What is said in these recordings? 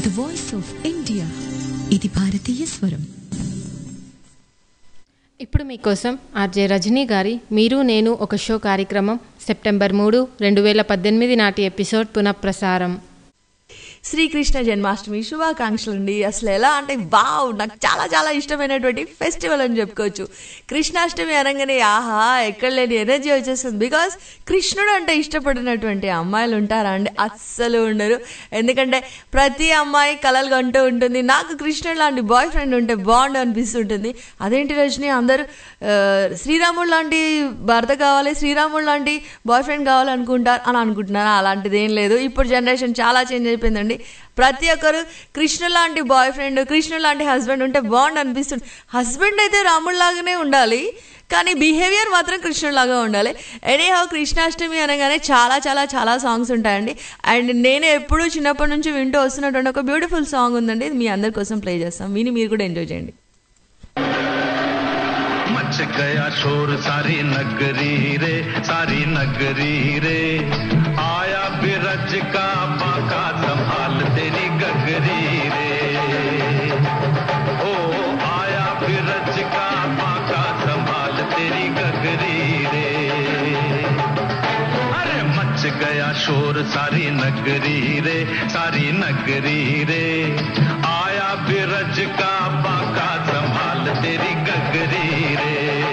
The voice of India ఇది భారతీయ స్వరం ఇప్పుడు మీకోసం ఆర్జే రజనీ గారి మీరు నేను ఒక షో కార్యక్రమం సెప్టెంబర్ మూడు రెండు వేల పద్దెనిమిది నాటి ఎపిసోడ్ పునఃప్రసారం శ్రీకృష్ణ జన్మాష్టమి శుభాకాంక్షలు అండి అసలు ఎలా అంటే వావ్ నాకు చాలా చాలా ఇష్టమైనటువంటి ఫెస్టివల్ అని చెప్పుకోవచ్చు కృష్ణాష్టమి అనగానే ఆహా ఎక్కడ లేని ఎనర్జీ వచ్చేస్తుంది బికాస్ కృష్ణుడు అంటే ఇష్టపడినటువంటి అమ్మాయిలు ఉంటారా అండి అస్సలు ఉండరు ఎందుకంటే ప్రతి అమ్మాయి కలలు కంటూ ఉంటుంది నాకు కృష్ణుడు లాంటి బాయ్ ఫ్రెండ్ ఉంటే బాగుండు అనిపిస్తుంటుంది అదేంటి రజని అందరూ ఆ, శ్రీరాముడు లాంటి భర్త కావాలి శ్రీరాముడు లాంటి బాయ్ ఫ్రెండ్ కావాలనుకుంటారు అని అనుకుంటున్నాను అలాంటిది ఏం లేదు ఇప్పుడు జనరేషన్ చాలా చేంజ్ అయిపోయిందండి ప్రతి ఒక్కరు కృష్ణ లాంటి బాయ్ ఫ్రెండ్ కృష్ణ లాంటి హస్బెండ్ ఉంటే బాగుండు అనిపిస్తుంది హస్బెండ్ అయితే రాముడిలాగానే ఉండాలి కానీ బిహేవియర్ మాత్రం కృష్ణుడిలాగా ఉండాలి ఎనీహౌ కృష్ణాష్టమి అనగానే చాలా చాలా చాలా సాంగ్స్ ఉంటాయండి అండ్ నేను ఎప్పుడూ చిన్నప్పటి నుంచి వింటూ వస్తున్నటువంటి ఒక బ్యూటిఫుల్ సాంగ్ ఉందండి ఇది మీ అందరి కోసం ప్లే చేస్తాం విని మీరు కూడా ఎంజాయ్ చేయండి मच गया शोर सारी नगरी रे सारी नगरी रे आया बिरज का बाका संभाल तेरी गगरी रे ओ आया बिरज का बाका संभाल तेरी गगरी रे अरे मच गया शोर सारी नगरी रे सारी नगरी रे आया बिरज का बाका संभाल तेरी गगरी रे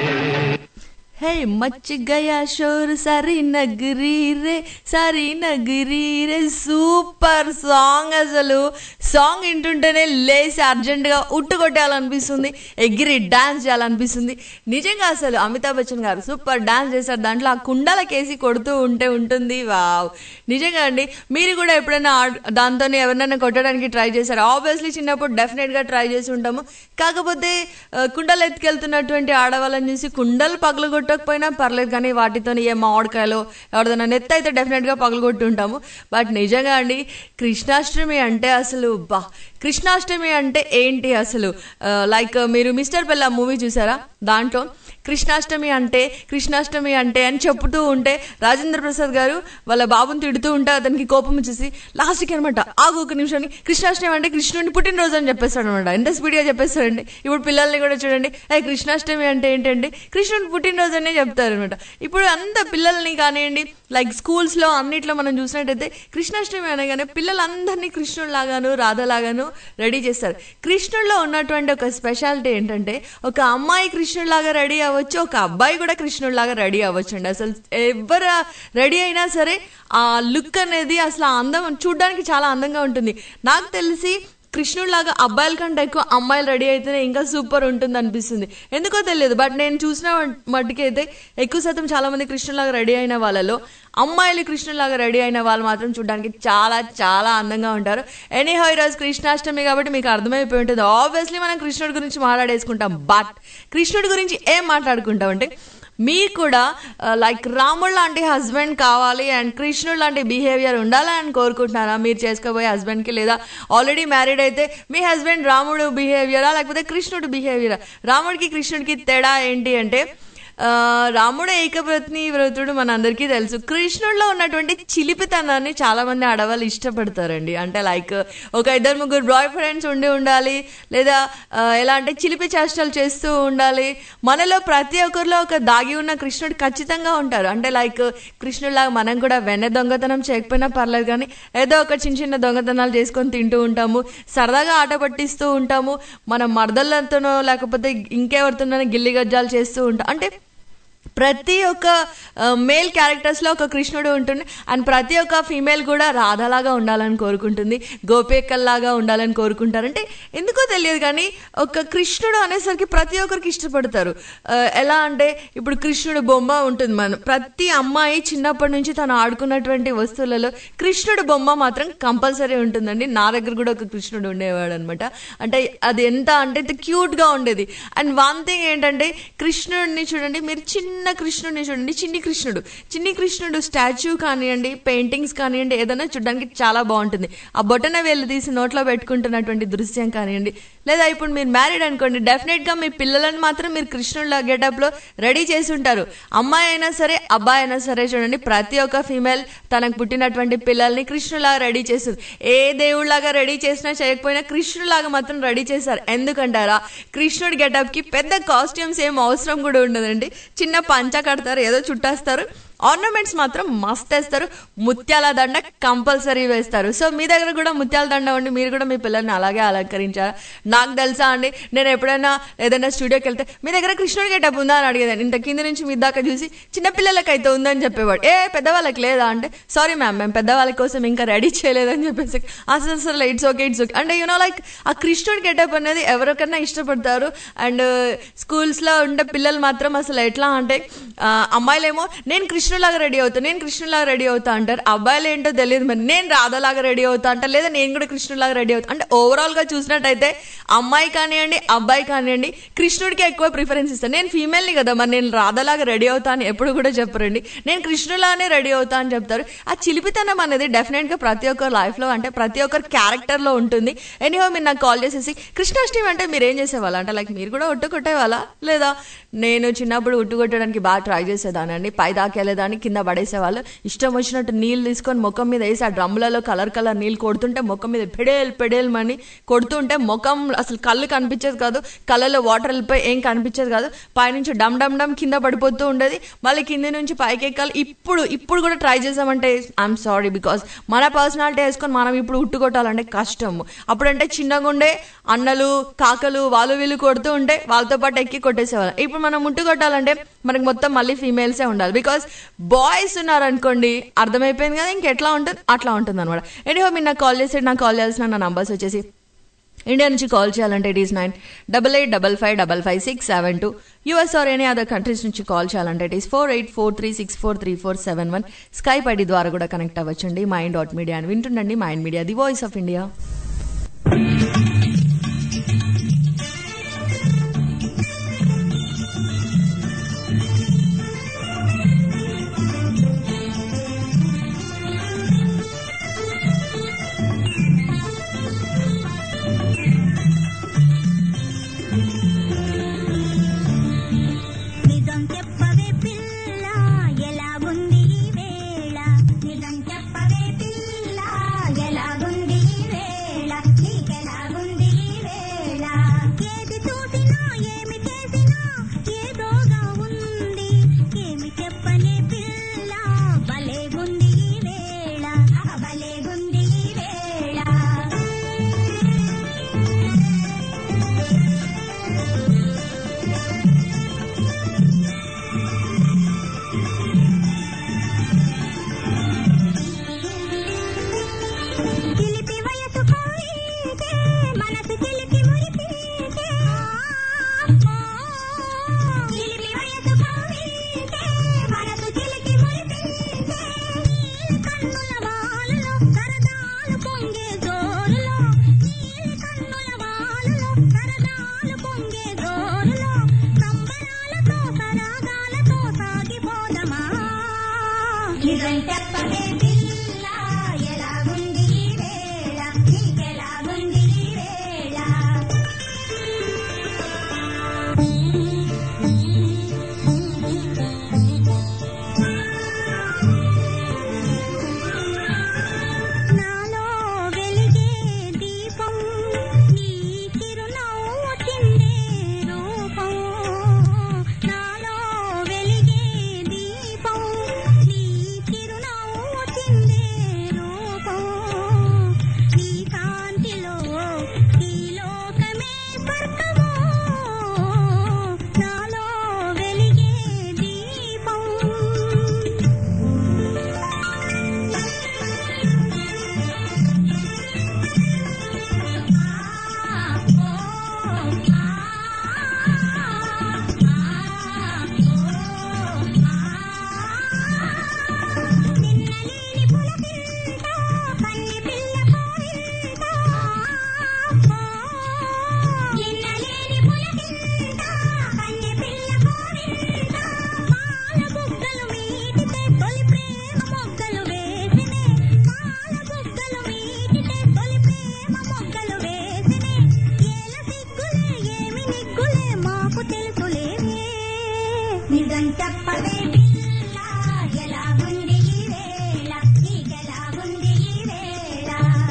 హే మచ్ గయా షోర్ సరి నగరి రే సరి నగరి రే సూపర్ సాంగ్ అసలు సాంగ్ వింటుంటేనే లేచి అర్జెంటుగా ఉట్టు కొట్టేయాలనిపిస్తుంది ఎగిరి డాన్స్ చేయాలనిపిస్తుంది నిజంగా అసలు అమితాబ్ బచ్చన్ గారు సూపర్ డాన్స్ చేశారు దాంట్లో ఆ కుండలకేసి కొడుతూ ఉంటే ఉంటుంది వావ్ నిజంగా అండి మీరు కూడా ఎప్పుడైనా దాంతో ఎవరినైనా కొట్టడానికి ట్రై చేశారు ఆబ్వియస్లీ చిన్నప్పుడు డెఫినెట్గా ట్రై చేసి ఉంటాము కాకపోతే ఆ, కుండలు ఎత్తుకెళ్తున్నటువంటి ఆడవాళ్ళని చూసి కుండలు పగలు కొట్టకపోయినా పర్లేదు కానీ వాటితో ఏ మామిడికాయలు ఎవరిదైనా నెత్తి అయితే డెఫినెట్గా పగలగొట్టి ఉంటాము బట్ నిజంగా అండి కృష్ణాష్టమి అంటే అసలు బా కృష్ణాష్టమి అంటే ఏంటి అసలు లైక్ మీరు మిస్టర్ పెళ్ళ మూవీ చూసారా దాంట్లో కృష్ణాష్టమి అంటే కృష్ణాష్టమి అంటే అని చెప్తూ ఉంటే రాజేంద్ర ప్రసాద్ గారు వాళ్ళ బాబుని తిడుతూ ఉంటే అతనికి కోపం వచ్చేసి లాస్ట్కి అనమాట ఆగు ఒక నిమిషాన్ని కృష్ణాష్టమి అంటే కృష్ణుడిని పుట్టినరోజు అని చెప్పేస్తాడు అనమాట ఎంత స్పీడ్గా చెప్పేస్తాడండి ఇప్పుడు పిల్లల్ని కూడా చూడండి ఏ కృష్ణాష్టమి అంటే ఏంటండి కృష్ణుడి పుట్టినరోజు అనే చెప్తారు అనమాట ఇప్పుడు అంత పిల్లల్ని కానివ్వండి లైక్ స్కూల్స్లో అన్నిట్లో మనం చూసినట్టయితే కృష్ణాష్టమి అనగానే పిల్లలందరినీ కృష్ణుడిలాగాను రాధలాగాను రెడీ చేస్తారు కృష్ణుడిలో ఉన్నటువంటి ఒక స్పెషాలిటీ ఏంటంటే ఒక అమ్మాయి కృష్ణుడిలాగా రెడీ అవ్వచ్చు ఒక అబ్బాయి కూడా కృష్ణుడిలాగా రెడీ అవ్వచ్చు అండి అసలు ఎవరు రెడీ అయినా సరే ఆ లుక్ అనేది అసలు ఆ అందం చూడడానికి చాలా అందంగా ఉంటుంది నాకు తెలిసి కృష్ణుడిలాగా అబ్బాయిల కంటే ఎక్కువ అమ్మాయిలు రెడీ అయితేనే ఇంకా సూపర్ ఉంటుంది అనిపిస్తుంది ఎందుకో తెలియదు బట్ నేను చూసిన మట్టుకి అయితే ఎక్కువ శాతం చాలా మంది కృష్ణులాగా రెడీ అయిన వాళ్ళలో అమ్మాయిలు కృష్ణులాగా రెడీ అయిన వాళ్ళు మాత్రం చూడడానికి చాలా చాలా అందంగా ఉంటారు ఎనీహౌ ఈరోజు కృష్ణాష్టమి కాబట్టి మీకు అర్థమైపోయి ఉంటుంది ఆబ్వియస్లీ మనం కృష్ణుడి గురించి మాట్లాడేసుకుంటాం బట్ కృష్ణుడి గురించి ఏం మాట్లాడుకుంటాం అంటే మీరు కూడా లైక్ రాముడు లాంటి హస్బెండ్ కావాలి అండ్ కృష్ణుడు లాంటి బిహేవియర్ ఉండాలని కోరుకుంటున్నారా మీరు చేసుకోబోయే హస్బెండ్కి లేదా ఆల్రెడీ మ్యారీడ్ అయితే మీ హస్బెండ్ రాముడు బిహేవియరా లేకపోతే కృష్ణుడు బిహేవియరా రాముడికి కృష్ణుడికి తేడా ఏంటి అంటే ఆ, రాముడు ఏకవ్రత్ని వ్రతుడు మన అందరికీ తెలుసు కృష్ణుడిలో ఉన్నటువంటి చిలిపితనాన్ని చాలా మంది ఆడవాళ్ళు ఇష్టపడతారండి అంటే లైక్ ఒక ఇద్దరు ముగ్గురు బాయ్ ఫ్రెండ్స్ ఉండి ఉండాలి లేదా ఆ, ఎలా అంటే చిలిపి చేష్టలు చేస్తూ ఉండాలి మనలో ప్రతి ఒక్కరిలో ఒక దాగి ఉన్న కృష్ణుడు ఖచ్చితంగా ఉంటారు అంటే లైక్ కృష్ణుడిలాగా మనం కూడా వెన్న దొంగతనం చేయకపోయినా పర్లేదు కానీ ఏదో ఒక చిన్న చిన్న దొంగతనాలు చేసుకొని తింటూ ఉంటాము సరదాగా ఆట పట్టిస్తూ ఉంటాము మన మరదళ్ళతోనో లేకపోతే ఇంకెవరితోనో గిల్లి గజ్జాలు చేస్తూ ఉంటాం అంటే ప్రతి ఒక్క మేల్ క్యారెక్టర్స్లో ఒక కృష్ణుడు ఉంటుంది అండ్ ప్రతి ఒక్క ఫీమేల్ కూడా రాధలాగా ఉండాలని కోరుకుంటుంది గోపేకల్లాగా ఉండాలని కోరుకుంటారు అంటే ఎందుకో తెలియదు కానీ ఒక కృష్ణుడు అనేసరికి ప్రతి ఒక్కరికి ఇష్టపడతారు ఆ, ఎలా అంటే ఇప్పుడు కృష్ణుడు బొమ్మ ఉంటుంది మనం ప్రతి అమ్మాయి చిన్నప్పటి నుంచి తను ఆడుకున్నటువంటి వస్తువులలో కృష్ణుడు బొమ్మ మాత్రం కంపల్సరీ ఉంటుందండి నా దగ్గర కూడా ఒక కృష్ణుడు ఉండేవాడు అనమాట అంటే అది ఎంత అంటే క్యూట్గా ఉండేది అండ్ వన్ థింగ్ ఏంటంటే కృష్ణుడిని చూడండి మీరు చిన్న చిన్న కృష్ణుడిని చూడండి చిన్ని కృష్ణుడు చిన్ని కృష్ణుడు స్టాచ్యూ కానివ్వండి పెయింటింగ్స్ కానివ్వండి ఏదైనా చూడడానికి చాలా బాగుంటుంది ఆ బొటన వేలు తీసి నోట్లో పెట్టుకుంటున్నటువంటి దృశ్యం కానివ్వండి లేదా ఇప్పుడు మీరు మ్యారీడ్ అనుకోండి డెఫినెట్గా మీ పిల్లలను మాత్రం మీరు కృష్ణుడిలా గెటప్లో రెడీ చేసి ఉంటారు అమ్మాయి అయినా సరే అబ్బాయి అయినా సరే చూడండి ప్రతి ఒక్క ఫీమేల్ తనకు పుట్టినటువంటి పిల్లల్ని కృష్ణులాగా రెడీ చేస్తుంది ఏ దేవుళ్ళలాగా రెడీ చేసినా చేయకపోయినా కృష్ణులాగా మాత్రం రెడీ చేశారు ఎందుకంటారా కృష్ణుడి గెటప్కి పెద్ద కాస్ట్యూమ్స్ ఏం అవసరం కూడా ఉండదండి చిన్న పంచ కడతారు ఏదో చుట్టేస్తారు ఆర్నమెంట్స్ మాత్రం మస్త్ వేస్తారు ముత్యాల దండ కంపల్సరీ వేస్తారు సో మీ దగ్గర కూడా ముత్యాల దండ ఉండి మీరు కూడా మీ పిల్లల్ని అలాగే అలంకరించారా నాకు తెలుసా అండి నేను ఎప్పుడైనా ఏదైనా స్టూడియోకి వెళ్తే మీ దగ్గర కృష్ణుడి గెటప్ ఉందా అని అడిగేదాన్ని ఇంత కింద నుంచి మీ దాకా చూసి చిన్న పిల్లలకి అయితే ఉందని చెప్పేవాడు ఏ పెద్దవాళ్ళకి లేదా అంటే సారీ మ్యామ్ మేము పెద్దవాళ్ళ కోసం ఇంకా రెడీ చేయలేదని చెప్పేసి అసలు అసలు ఇట్స్ ఓకే ఇట్స్ ఓకే అంటే యూనో లైక్ ఆ కృష్ణుడి గెటప్ అనేది ఎవరికైనా ఇష్టపడతారు అండ్ స్కూల్స్లో ఉండే పిల్లలు మాత్రం అసలు ఎట్లా అంటే ఆ, అమ్మాయిలేమో నేను కృష్ణులాగా రెడీ అవుతా నేను కృష్ణులాగా రెడీ అవుతా అంటారు అబ్బాయిలు ఏంటో తెలియదు మరి నేను రాధలాగా రెడీ అవుతా అంటారు లేదా నేను కూడా కృష్ణులాగా రెడీ అవుతా అంటే ఓవరాల్ గా చూసినట్టయితే అమ్మాయి కానివ్వండి అబ్బాయి కానివ్వండి కృష్ణుడికి ఎక్కువ ప్రిఫరెన్స్ ఇస్తాను నేను ఫీమేల్ని కదా మరి నేను రాధలాగా రెడీ అవుతా అని ఎప్పుడు కూడా చెప్పరండి నేను కృష్ణులానే రెడీ అవుతా అని చెప్తారు ఆ చిలిపితనం అనేది డెఫినెట్ గా ప్రతి ఒక్కరి లైఫ్ లో అంటే ప్రతి ఒక్కరి క్యారెక్టర్ లో ఉంటుంది ఎనీహో మీరు నాకు కాల్ చేసేసి కృష్ణాష్టమి అంటే మీరు ఏం చేసేవాళ్ళ అంటే లైక్ మీరు కూడా ఒట్టు కొట్టేవాళ్ళ లేదా నేను చిన్నప్పుడు ఉట్టు కొట్టడానికి బాగా ట్రై చేసేదానండి పై దాకెళ్ళేదాన్ని కింద పడేసేవాళ్ళు ఇష్టం వచ్చినట్టు నీళ్ళు తీసుకొని ముఖం మీద వేసి ఆ డ్రమ్లలో కలర్ కలర్ నీళ్ళు కొడుతుంటే ముఖం మీద పెడేలు పెడేలు మని కొడుతుంటే ముఖం అసలు కళ్ళు కనిపించేది కాదు కళ్ళలో వాటర్ వెళ్ళిపోయి ఏం కనిపించేది కాదు పైనుంచి డమ్ డమ్ డమ్ కింద పడిపోతూ ఉండేది మళ్ళీ కింద నుంచి పైకి ఎక్కాలి ఇప్పుడు ఇప్పుడు కూడా ట్రై చేసామంటే ఐఎమ్ సారీ బికాస్ మన పర్సనాలిటీ వేసుకొని మనం ఇప్పుడు ఉట్టు కొట్టాలంటే కష్టం అప్పుడంటే చిన్నగా ఉండే అన్నలు కాకలు వాళ్ళు వీళ్ళు కొడుతూ ఉంటే వాళ్ళతో పాటు ఎక్కి కొట్టేసేవాళ్ళం ఇప్పుడు మనం ముట్టు కొట్టాలంటే మనకి మొత్తం మళ్ళీ ఫీమేల్సే ఉండాలి బికాస్ బాయ్స్ ఉన్నారనుకోండి అర్థమైపోయింది కదా ఇంకెట్లా ఉంటుంది అట్లా ఉంటుంది అనమాట ఎనీహో మీరు నాకు కాల్ చేసి నాకు కాల్ చేయాల్సిన నా నంబర్స్ వచ్చేసి ఇండియా నుంచి కాల్ చేయాలంటే it is nine double eight double five double five six seven two US or any other countries నుంచి కాల్ చేయాలంటే it is four eight four three six four three four seven one Skype ID ద్వారా కూడా connect అవ్వచ్చండి Mind dot Media అని వింటుండండి Mind Media the voice of India నిజం చెప్పవే పిల్ల ఎలాగుంది ఈ వేళ నిజం చెప్పవే పిల్ల ఎలాగుంది ఈ వేళ నిజం చెప్పవే పిల్ల ఎలాగుంది ఈ వేళ నీకెలాగుంది ఈ వేళ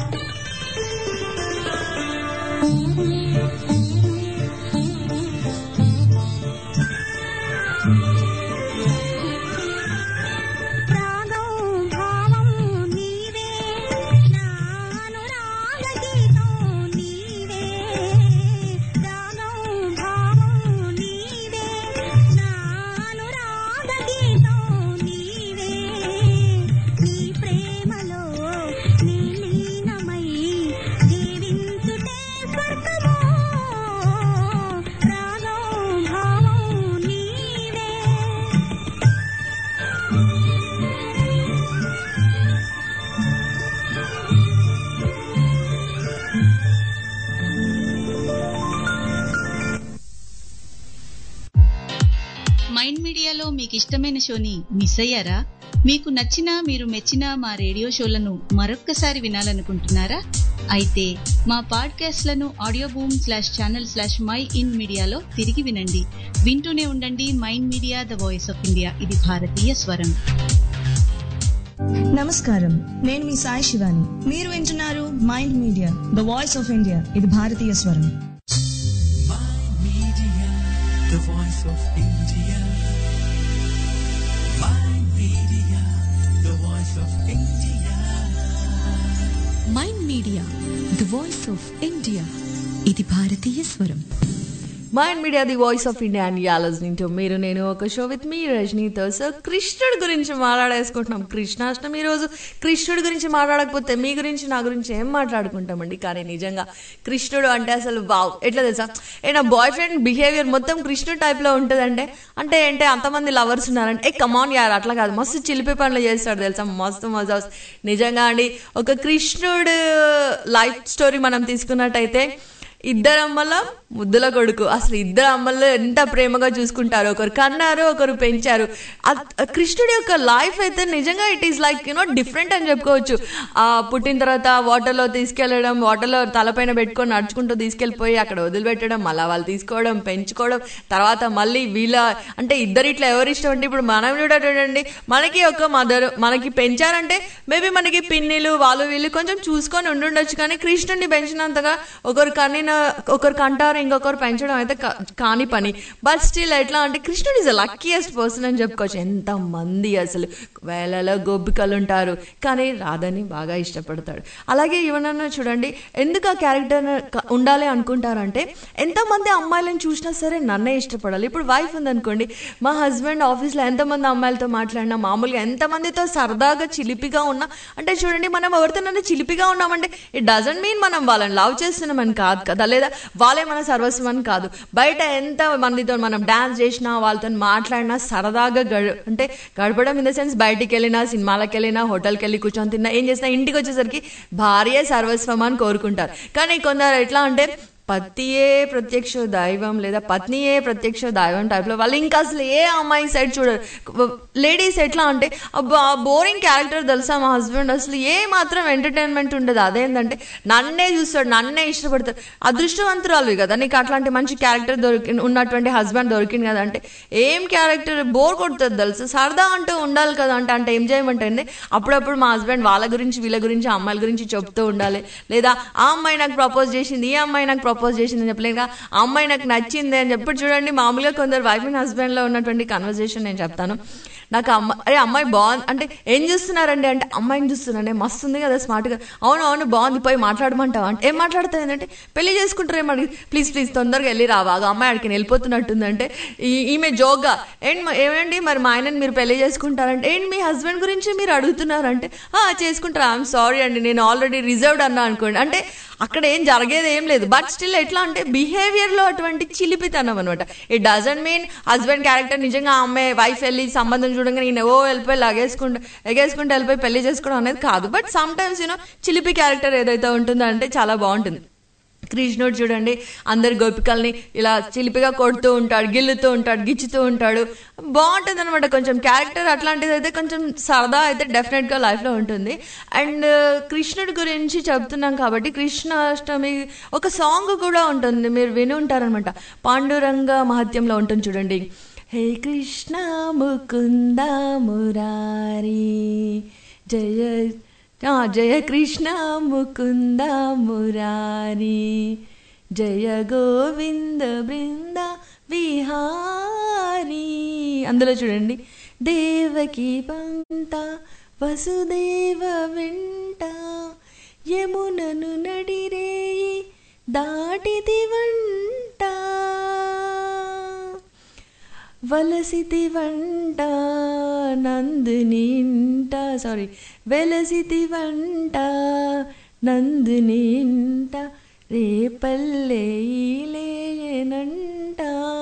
ప్రాణం భావం నీవే నా అనురాగ గీతం నీవే ప్రాణం భావం నీవే నా అనురాగ గీతం నీవే నీ ప్రేమలో నీ లీనమై జీవించుటే స్వర్గమో ప్రాణం భావం నీవే మైండ్ మీడియాలో మీకు ఇష్టమైన షోని మిస్ అయ్యారా మీకు నచ్చిన మీరు మెచ్చిన మా రేడియో షోలను మరొక్కసారి వినాలనుకుంటున్నారా అయితే మా పాడ్కాస్ట్లను Audioboom slash channel slash mind మీడియాలో తిరిగి వినండి వింటూనే ఉండండి Mind Media the voice of India ఇది భారతీయ స్వరం నమస్కారం నేను మీ సాయి శివాని మీరు వింటున్నారు Mind Media the voice of India ఇది భారతీయ స్వరం the voice of India. My media, the voice of India. Mind Media the voice of India ఇది భారతీయ స్వరం Mind Media the voice of India and you're listening to మీరు నేను ఒక show with me రజనీతో సో కృష్ణుడి గురించి మాట్లాడేసుకుంటున్నాం కృష్ణాష్టమి రోజు కృష్ణుడి గురించి మాట్లాడకపోతే మీ గురించి నా గురించి ఏం మాట్లాడుకుంటామండి కానీ నిజంగా కృష్ణుడు అంటే అసలు వావ్ ఎట్లా తెలుసా ఏ నా బాయ్ ఫ్రెండ్ బిహేవియర్ మొత్తం కృష్ణుడు టైప్లో ఉంటుందంటే అంటే ఏంటి అంతమంది లవర్స్ ఉన్నారంటే ఏ కమాన్ యార్ అట్లా కాదు మస్తు చిలిపి పనులు చేస్తాడు తెలుసా మస్తు మజా వస్తుంది. నిజంగా అండి ఒక కృష్ణుడు లైఫ్ స్టోరీ మనం తీసుకున్నట్టయితే ఇద్దరు అమ్మల ముద్దుల కొడుకు అసలు ఇద్దరు అమ్మలు ఎంత ప్రేమగా చూసుకుంటారు ఒకరు కన్నారు ఒకరు పెంచారు అ- కృష్ణుడి యొక్క లైఫ్ అయితే నిజంగా it is like you know different అని చెప్పుకోవచ్చు ఆ పుట్టిన తర్వాత వాటర్లో తీసుకెళ్లడం వాటర్లో తలపైన పెట్టుకొని నడుచుకుంటూ తీసుకెళ్ళిపోయి అక్కడ వదిలిపెట్టడం మళ్ళీ వాళ్ళు తీసుకోవడం పెంచుకోవడం తర్వాత మళ్ళీ వీళ్ళ అంటే ఇద్దరు ఇట్లా ఎవరు ఇష్టం అంటే ఇప్పుడు మనం కూడా చూడండి మనకి ఒక మదర్ మనకి పెంచారంటే మేబీ మనకి పిన్నిలు వాళ్ళు వీళ్ళు కొంచెం చూసుకొని ఉండుండొచ్చు కానీ కృష్ణుడిని పెంచినంతగా ఒకరు కన్నిన ఒకరు కంటారు ఇంకొకరు పెంచడం అయితే కా- కాని పని బట్ స్టిల్ ఎట్లా అంటే కృష్ణుడు ఇస్ లక్కీయెస్ట్ పర్సన్ అని చెప్పుకోవచ్చు ఎంత మంది అసలు వేలలో గోపికలు ఉంటారు కానీ రాధని బాగా ఇష్టపడతాడు అలాగే ఇవనన్నా చూడండి ఎందుకు ఆ క్యారెక్టర్ ఉండాలి అనుకుంటారంటే ఎంతమంది అమ్మాయిలను చూసినా సరే నన్నే ఇష్టపడాలి ఇప్పుడు వైఫ్ ఉందనుకోండి మా హస్బెండ్ ఆఫీస్లో ఎంతమంది అమ్మాయిలతో మాట్లాడినా మామూలుగా ఎంతమందితో సరదాగా చిలిపిగా ఉన్నా అంటే చూడండి మనం ఎవరితోనైనా చిలిపిగా ఉన్నామంటే ఇట్ డజంట్ మీన్ మనం వాళ్ళని లవ్ చేస్తున్నామని కాదు కదా లేదా వాళ్ళే మన సర్వస్వం అని కాదు బయట ఎంత మందితో మనం డాన్స్ చేసినా వాళ్ళతో మాట్లాడినా సరదాగా గడు అంటే గడపడం ఇన్ ద సెన్స్ బయటికి వెళ్ళినా సినిమాలకు వెళ్ళినా హోటల్కి వెళ్ళి కూర్చొని తిన్నా ఏం చేసినా ఇంటికి వచ్చేసరికి భార్యే సర్వస్వం అని కోరుకుంటారు కానీ కొందరు ఎట్లా అంటే పతియే ప్రత్యక్ష దైవం లేదా పత్నియే ప్రత్యక్ష దైవం టైప్లో వాళ్ళు ఇంకా అసలు ఏ అమ్మాయి సైడ్ చూడరు లేడీస్ ఎట్లా అంటే అబ్బా బోరింగ్ క్యారెక్టర్ తెలుసా మా హస్బెండ్ అసలు ఏ మాత్రం ఎంటర్టైన్మెంట్ ఉండదు అదేంటంటే నన్నే చూస్తాడు నన్నే ఇష్టపడతాడు అదృష్టవంతురాలు కదా నీకు అట్లాంటి మంచి క్యారెక్టర్ దొరికి ఉన్నటువంటి హస్బెండ్ దొరికింది కదా అంటే ఏం క్యారెక్టర్ బోర్ కొడుతుంది తెలుసు సరదా అంటూ ఉండాలి కదా అంటే అంటే ఎంజాయ్మెంట్ అండి అప్పుడప్పుడు మా హస్బెండ్ వాళ్ళ గురించి వీళ్ళ గురించి ఆ అమ్మాయిల గురించి చెప్తూ ఉండాలి లేదా ఆ అమ్మాయి నాకు ప్రపోజ్ చేసింది ఈ అమ్మాయి నాకు ప్రపోజ్ చేసింది అని చెప్పలేదు ఆ అమ్మాయి నాకు నచ్చింది అని చెప్పి చూడండి మామూలుగా కొందరు వైఫ్ అండ్ హస్బెండ్లో ఉన్నటువంటి కన్వర్జేషన్ నేను చెప్తాను నాకు అమ్మ అరే అమ్మాయి బాగుంది అంటే ఏం చూస్తున్నారండి అంటే అమ్మాయిని చూస్తున్నానే మస్తు ఉంది కదా స్మార్ట్గా అవును అవును బాగుంది పోయి మాట్లాడమంటావా అంటే ఏం మాట్లాడుతుంది ఏంటంటే పెళ్లి చేసుకుంటారు ఏమడి ప్లీజ్ ప్లీజ్ తొందరగా వెళ్ళి రావా ఆ అమ్మాయి అడిగి వెళ్ళిపోతున్నట్టుందంటే ఈ- ఈమె జోగ్గా ఏంటి మ- ఏమండి మరి మా ఆయనని మీరు పెళ్లి చేసుకుంటారంటే ఏంటి మీ హస్బెండ్ గురించి మీరు అడుగుతున్నారంటే "ఆ, చేసుకుంటారా ఐఎమ్ సారీ అండి నేను ఆల్రెడీ రిజర్వ్డ్ అన్నా అనుకోండి అంటే అక్కడ ఏం జరిగేది ఏం లేదు బట్ స్టిల్ ఎట్లా అంటే బిహేవియర్లో అటువంటి చిలిపితనం అనమాట it doesn't mean husband character నిజంగా ఆ అమ్మాయి వైఫ్ వెళ్ళి సంబంధం చూడంగా నేను ఓ వెళ్ళిపోయి లగేసుకుంటా ఎగేసుకుంటూ వెళ్ళిపోయి పెళ్లి చేసుకోవడం అనేది కాదు బట్ సమ్ టైమ్స్ యూనో చిలిపి క్యారెక్టర్ ఏదైతే ఉంటుందో అంటే చాలా బాగుంటుంది కృష్ణుడు చూడండి అందరి గోపికల్ని ఇలా చిలిపిగా కొడుతూ ఉంటాడు గిల్లుతూ ఉంటాడు గిచ్చుతూ ఉంటాడు బాగుంటుంది అనమాట కొంచెం క్యారెక్టర్ అట్లాంటిది అయితే కొంచెం సరదా అయితే డెఫినెట్గా లైఫ్లో ఉంటుంది అండ్ కృష్ణుడి గురించి చెప్తున్నాం కాబట్టి కృష్ణాష్టమి ఒక సాంగ్ కూడా ఉంటుంది మీరు విని ఉంటారనమాట పాండురంగ మహత్యంలో ఉంటుంది చూడండి హే కృష్ణ ముకుంద మురారి జయ ఆ, జయ కృష్ణ ముకుంద మురారి జయ గోవింద బృంద విహారీ అందులో చూడండి దేవకి పంత వసుదేవ వెంట యమునను నడిరేయి దాటిది వంట వలసితి వంట నందుని ఇంట సారీ వెలసితి వంట నందుని ఇంట రేపల్లె ఈలేనంట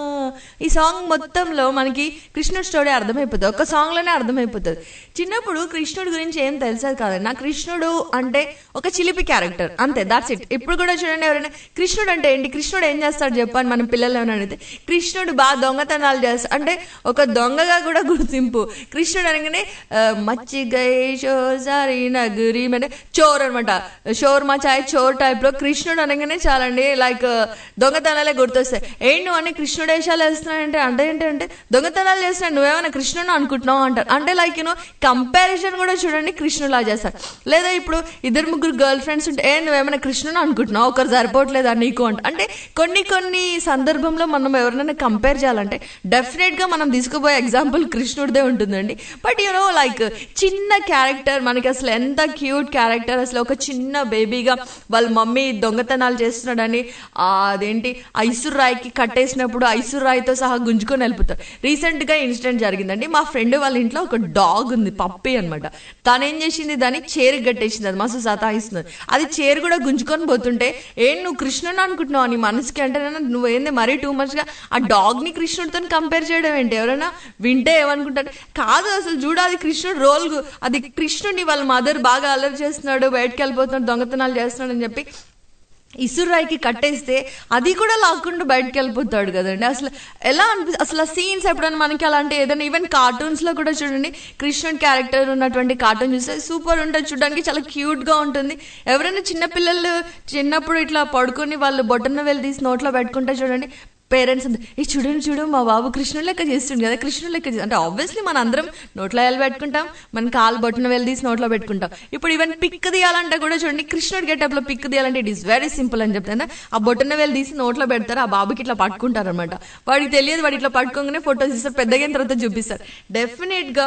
ఈ సాంగ్ మొత్తంలో మనకి కృష్ణుడు స్టోరీ అర్థమైపోతుంది ఒక సాంగ్లోనే అర్థమైపోతుంది చిన్నప్పుడు కృష్ణుడు గురించి ఏం తెలిసేది కాదండి నా కృష్ణుడు అంటే ఒక చిలిపి క్యారెక్టర్ అంతే దాట్స్ ఇట్ ఇప్పుడు కూడా చూడండి ఎవరైనా కృష్ణుడు అంటే ఏంటి కృష్ణుడు ఏం చేస్తాడు చెప్పని మన పిల్లలు ఏమైనా అడిగితే కృష్ణుడు బాగా దొంగతనాలు చేస్తాడు అంటే ఒక దొంగగా కూడా గుర్తింపు కృష్ణుడు అనగానే ఆ, మచ్చిగై షోసారి నగురి అంటే చోర్ అనమాట షోర్ మచాయ్ చోర్ టైప్ లో కృష్ణుడు అనగానే చాలండి లైక్ దొంగతనాలే గుర్తొస్తాయి ఏంటి నువ్వు అని కృష్ణుడు వేషాలు వేస్తున్నాడంటే అంటే ఏంటంటే దొంగతనాలు చేస్తున్నాడు నువ్వేమైనా కృష్ణుడు అనుకుంటున్నావు అంటారు అంటే లైక్ యూనో కంపారిజన్ కూడా చూడండి కృష్ణులా చేస్తారు లేదా ఇప్పుడు ఇద్దరు ముగ్గురు గర్ల్ ఫ్రెండ్స్ ఉంటే ఏ నువ్వేమైనా కృష్ణుని అనుకుంటున్నావు ఒకరు సరిపోవట్లేదా నీకు అంట అంటే కొన్ని కొన్ని సందర్భంలో మనం ఎవరినైనా కంపేర్ చేయాలంటే డెఫినెట్ గా మనం తీసుకుపోయే ఎగ్జాంపుల్ కృష్ణుడిదే ఉంటుందండి బట్ యూనో లైక్ చిన్న క్యారెక్టర్ మనకి అసలు ఎంత క్యూట్ క్యారెక్టర్ అసలు ఒక చిన్న బేబీగా వాళ్ళ మమ్మీ దొంగతనాలు చేస్తున్నాడని ఆ అదేంటి ఐసుర్ రాయికి కట్టేసినప్పుడు ఐసుర్ రాయితో సహా గుంజుకొని వెళ్ళిపోతారు రీసెంట్ గా ఇన్సిడెంట్ జరిగిందండి మా ఫ్రెండ్ వాళ్ళ ఇంట్లో ఒక డాగ్ ఉంది పప్పి అనమాట తను ఏం చేసింది దాన్ని చేరు కట్టేసింది అది మస్తు సతాయిస్తుంది అది చేరు కూడా గుంజుకొని పోతుంటే ఏం నువ్వు కృష్ణుని అనుకుంటున్నావు నీ మనసుకి అంటే నువ్వేంది మరీ టూ మచ్ గా ఆ డాగ్ ని కృష్ణుడితో కంపేర్ చేయడం ఏంటి ఎవరైనా వింటే ఏమనుకుంటారు కాదు అసలు చూడాలి కృష్ణుడు రోల్ గు- అది కృష్ణుడిని వాళ్ళ మదర్ బాగా అల్లరి చేస్తున్నాడు బయటకు వెళ్ళిపోతున్నాడు దొంగతనాలు చేస్తున్నాడు అని చెప్పి ఇసురాయికి కట్టేస్తే అది కూడా లాక్కుండా బయటకు వెళ్ళిపోతాడు కదండి అసలు ఎలా అనిపి అసలు ఆ సీన్స్ ఎప్పుడైనా మనకి అలాంటి ఏదైనా ఈవెన్ కార్టూన్స్ లో కూడా చూడండి కృష్ణుడి క్యారెక్టర్ ఉన్నటువంటి కార్టూన్ చూస్తే సూపర్ ఉంటుంది చూడడానికి చాలా క్యూట్ గా ఉంటుంది ఎవరైనా చిన్న పిల్లలు చిన్నప్పుడు ఇట్లా పడుకొని వాళ్ళు బొట్టన వెళ్ళి తీసి నోట్లో పెట్టుకుంటే చూడండి పేరెంట్స్ ఈ చూడండి చూడు మా బాబు కృష్ణుడు లెక్క చేస్తుండు కదా కృష్ణుడు లెక్క చేస్తుంది అంటే ఆబ్వియస్లీ మన అందరం నోట్లో వెళ్ళి పెట్టుకుంటాం మన కాలు బొట్టున వెళ్ళి తీసి నోట్లో పెట్టుకుంటాం ఇప్పుడు ఈవెన్ పిక్ తీయాలంటే కూడా చూడండి కృష్ణుడి గెటప్ లో పిక్ తీయాలంటే ఇట్ ఈస్ వెరీ సింపుల్ అని చెప్తాను ఆ బొట్టున వెళ్ళి తీసి నోట్లో పెడతారు ఆ బాబుకి ఇట్లా పట్టుకుంటారు అనమాట వాడికి తెలియదు వాడు ఇట్లా పట్టుకోగానే ఫోటోస్ ఇస్తారు పెద్దగా అయిన తర్వాత చూపిస్తారు డెఫినెట్ గా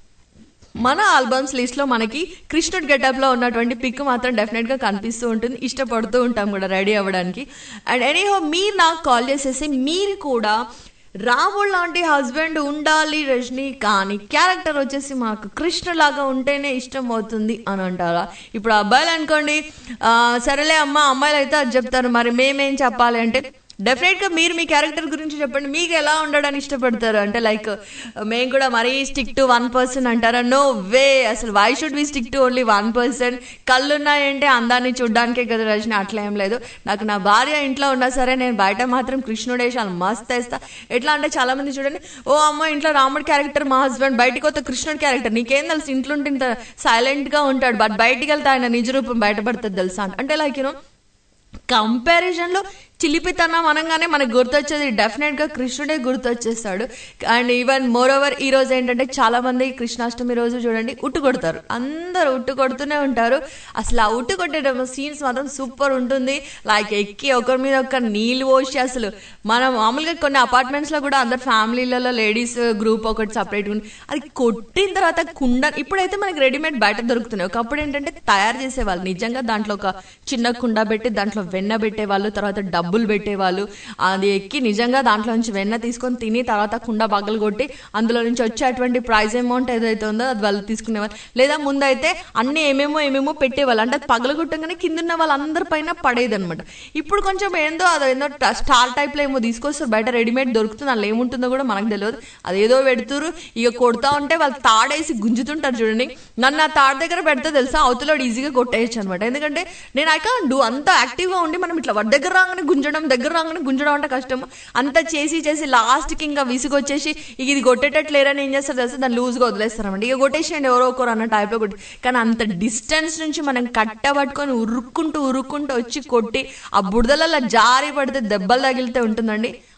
మన ఆల్బమ్స్ లిస్ట్ లో మనకి కృష్ణుడి గెటప్ లో ఉన్నటువంటి పిక్ మాత్రం డెఫినెట్ గా కనిపిస్తూ ఉంటుంది ఇష్టపడుతూ ఉంటాం కూడా రెడీ అవ్వడానికి అండ్ ఎనీహో మీరు నాకు కాల్ చేసేసి మీరు కూడా రాముడు లాంటి హస్బెండ్ ఉండాలి రజనీ కానీ క్యారెక్టర్ వచ్చేసి మాకు కృష్ణలాగా ఉంటేనే ఇష్టం అవుతుంది అని అంటారా ఇప్పుడు అబ్బాయిలు అనుకోండి ఆ, సరేలే అమ్మ అమ్మాయిలు అయితే అది చెప్తారు మరి మేమేం చెప్పాలి అంటే డెఫినెట్ గా మీరు మీ క్యారెక్టర్ గురించి చెప్పండి మీకు ఎలా ఉండడానికి ఇష్టపడతారు అంటే లైక్ మేము కూడా మరీ స్టిక్ టు వన్ పర్సన్ అంటారా నో వే అసలు why should we stick to only one person కళ్ళు ఉన్నాయంటే అందాన్ని చూడడానికే కదా రజని అట్లా ఏం లేదు నాకు నా భార్య ఇంట్లో ఉన్నా సరే నేను బయట మాత్రం కృష్ణుడేశాను మస్త్ వేస్తా ఎట్లా అంటే చాలా మంది చూడండి ఓ అమ్మ ఇంట్లో రాముడి క్యారెక్టర్ మా హస్బెండ్ బయటికి వస్తే కృష్ణుడి క్యారెక్టర్ నీకేం తెలుసు ఇంట్లో ఉంటే ఇంత సైలెంట్ గా ఉంటాడు బట్ బయటికి వెళ్తే ఆయన నిజ రూపం బయటపడుతుంది తెలుసా అంటే లైక్ యూనో కంపారిజన్ లో చిలిపితనం అనగానే మనకు గుర్తొచ్చేది డెఫినెట్ గా కృష్ణుడే గుర్తొచ్చేస్తాడు అండ్ ఈవెన్ మోర్ ఓవర్ ఈ రోజు ఏంటంటే చాలా మంది కృష్ణాష్టమి రోజు చూడండి ఉట్టు కొడతారు అందరూ ఉట్టు కొడుతూనే ఉంటారు అసలు ఆ ఉట్టు కొట్టేటప్పుడు సీన్స్ మాత్రం సూపర్ ఉంటుంది లైక్ ఎక్కి ఒకరి మీద ఒక నీళ్ళు పోసి అసలు మనం మామూలుగా కొన్ని అపార్ట్మెంట్స్ లో కూడా అందరు ఫ్యామిలీలలో లేడీస్ గ్రూప్ ఒకటి సపరేట్ ఉంది అది కొట్టిన తర్వాత కుండ ఇప్పుడైతే మనకి రెడీమేడ్ బయట దొరుకుతున్నాయి ఒకప్పుడు ఏంటంటే తయారు చేసేవాళ్ళు నిజంగా దాంట్లో ఒక చిన్న కుండ పెట్టి దాంట్లో వెన్న పెట్టేవాళ్ళు తర్వాత డబ్బులు పెట్టేవాళ్ళు అది ఎక్కి నిజంగా దాంట్లో నుంచి వెన్న తీసుకొని తిని తర్వాత కుండ బగ్గలు కొట్టి అందులో నుంచి వచ్చేటువంటి ప్రైజ్ అమౌంట్ ఏదైతే ఉందో అది వాళ్ళు తీసుకునేవాళ్ళు లేదా ముందైతే అన్ని ఏమేమో ఏమేమో పెట్టేవాళ్ళు అంటే అది పగలగొట్టగానే కింద ఉన్న వాళ్ళందరి పైన పడేది అనమాట ఇప్పుడు కొంచెం ఏందో అదేందో స్టార్ టైప్ లో ఏమో తీసుకొస్తారు బయట రెడీమేడ్ దొరుకుతుంది అందులో ఏముంటుందో కూడా మనకు తెలియదు అదేదో పెడుతురు ఇక కొడతా ఉంటే వాళ్ళు తాడేసి గుంజుతుంటారు చూడండి నన్ను ఆ తాడు దగ్గర పెడితే తెలుసా అవతల ఈజీగా కొట్టేయచ్చు అనమాట ఎందుకంటే నేను ఐ కాన్ డూ అంత యాక్టివ్ గా ఉండి మనం ఇట్లా వాడి దగ్గర రాగానే గుంజడం దగ్గర రాగానే గుంజడం అంటే కష్టం అంతా చేసి చేసి లాస్ట్ కి ఇంకా విసుగొచ్చేసి ఇక ఇది కొట్టేటట్టు లేరని ఏం చేస్తారు తెలుసా దాన్ని లూజ్ గా వదిలేస్తారన్నమాట ఇక కొట్టేసేయండి ఎవరో ఒకరు అన్న టైప్ లో కొట్టి కానీ అంత డిస్టెన్స్ నుంచి మనం కట్టబట్టుకొని ఉరుక్కుంటూ ఉరుక్కుంటూ వచ్చి కొట్టి ఆ బుడదలలో జారి పడితే దెబ్బలు తగిలితే ఉంటుందండి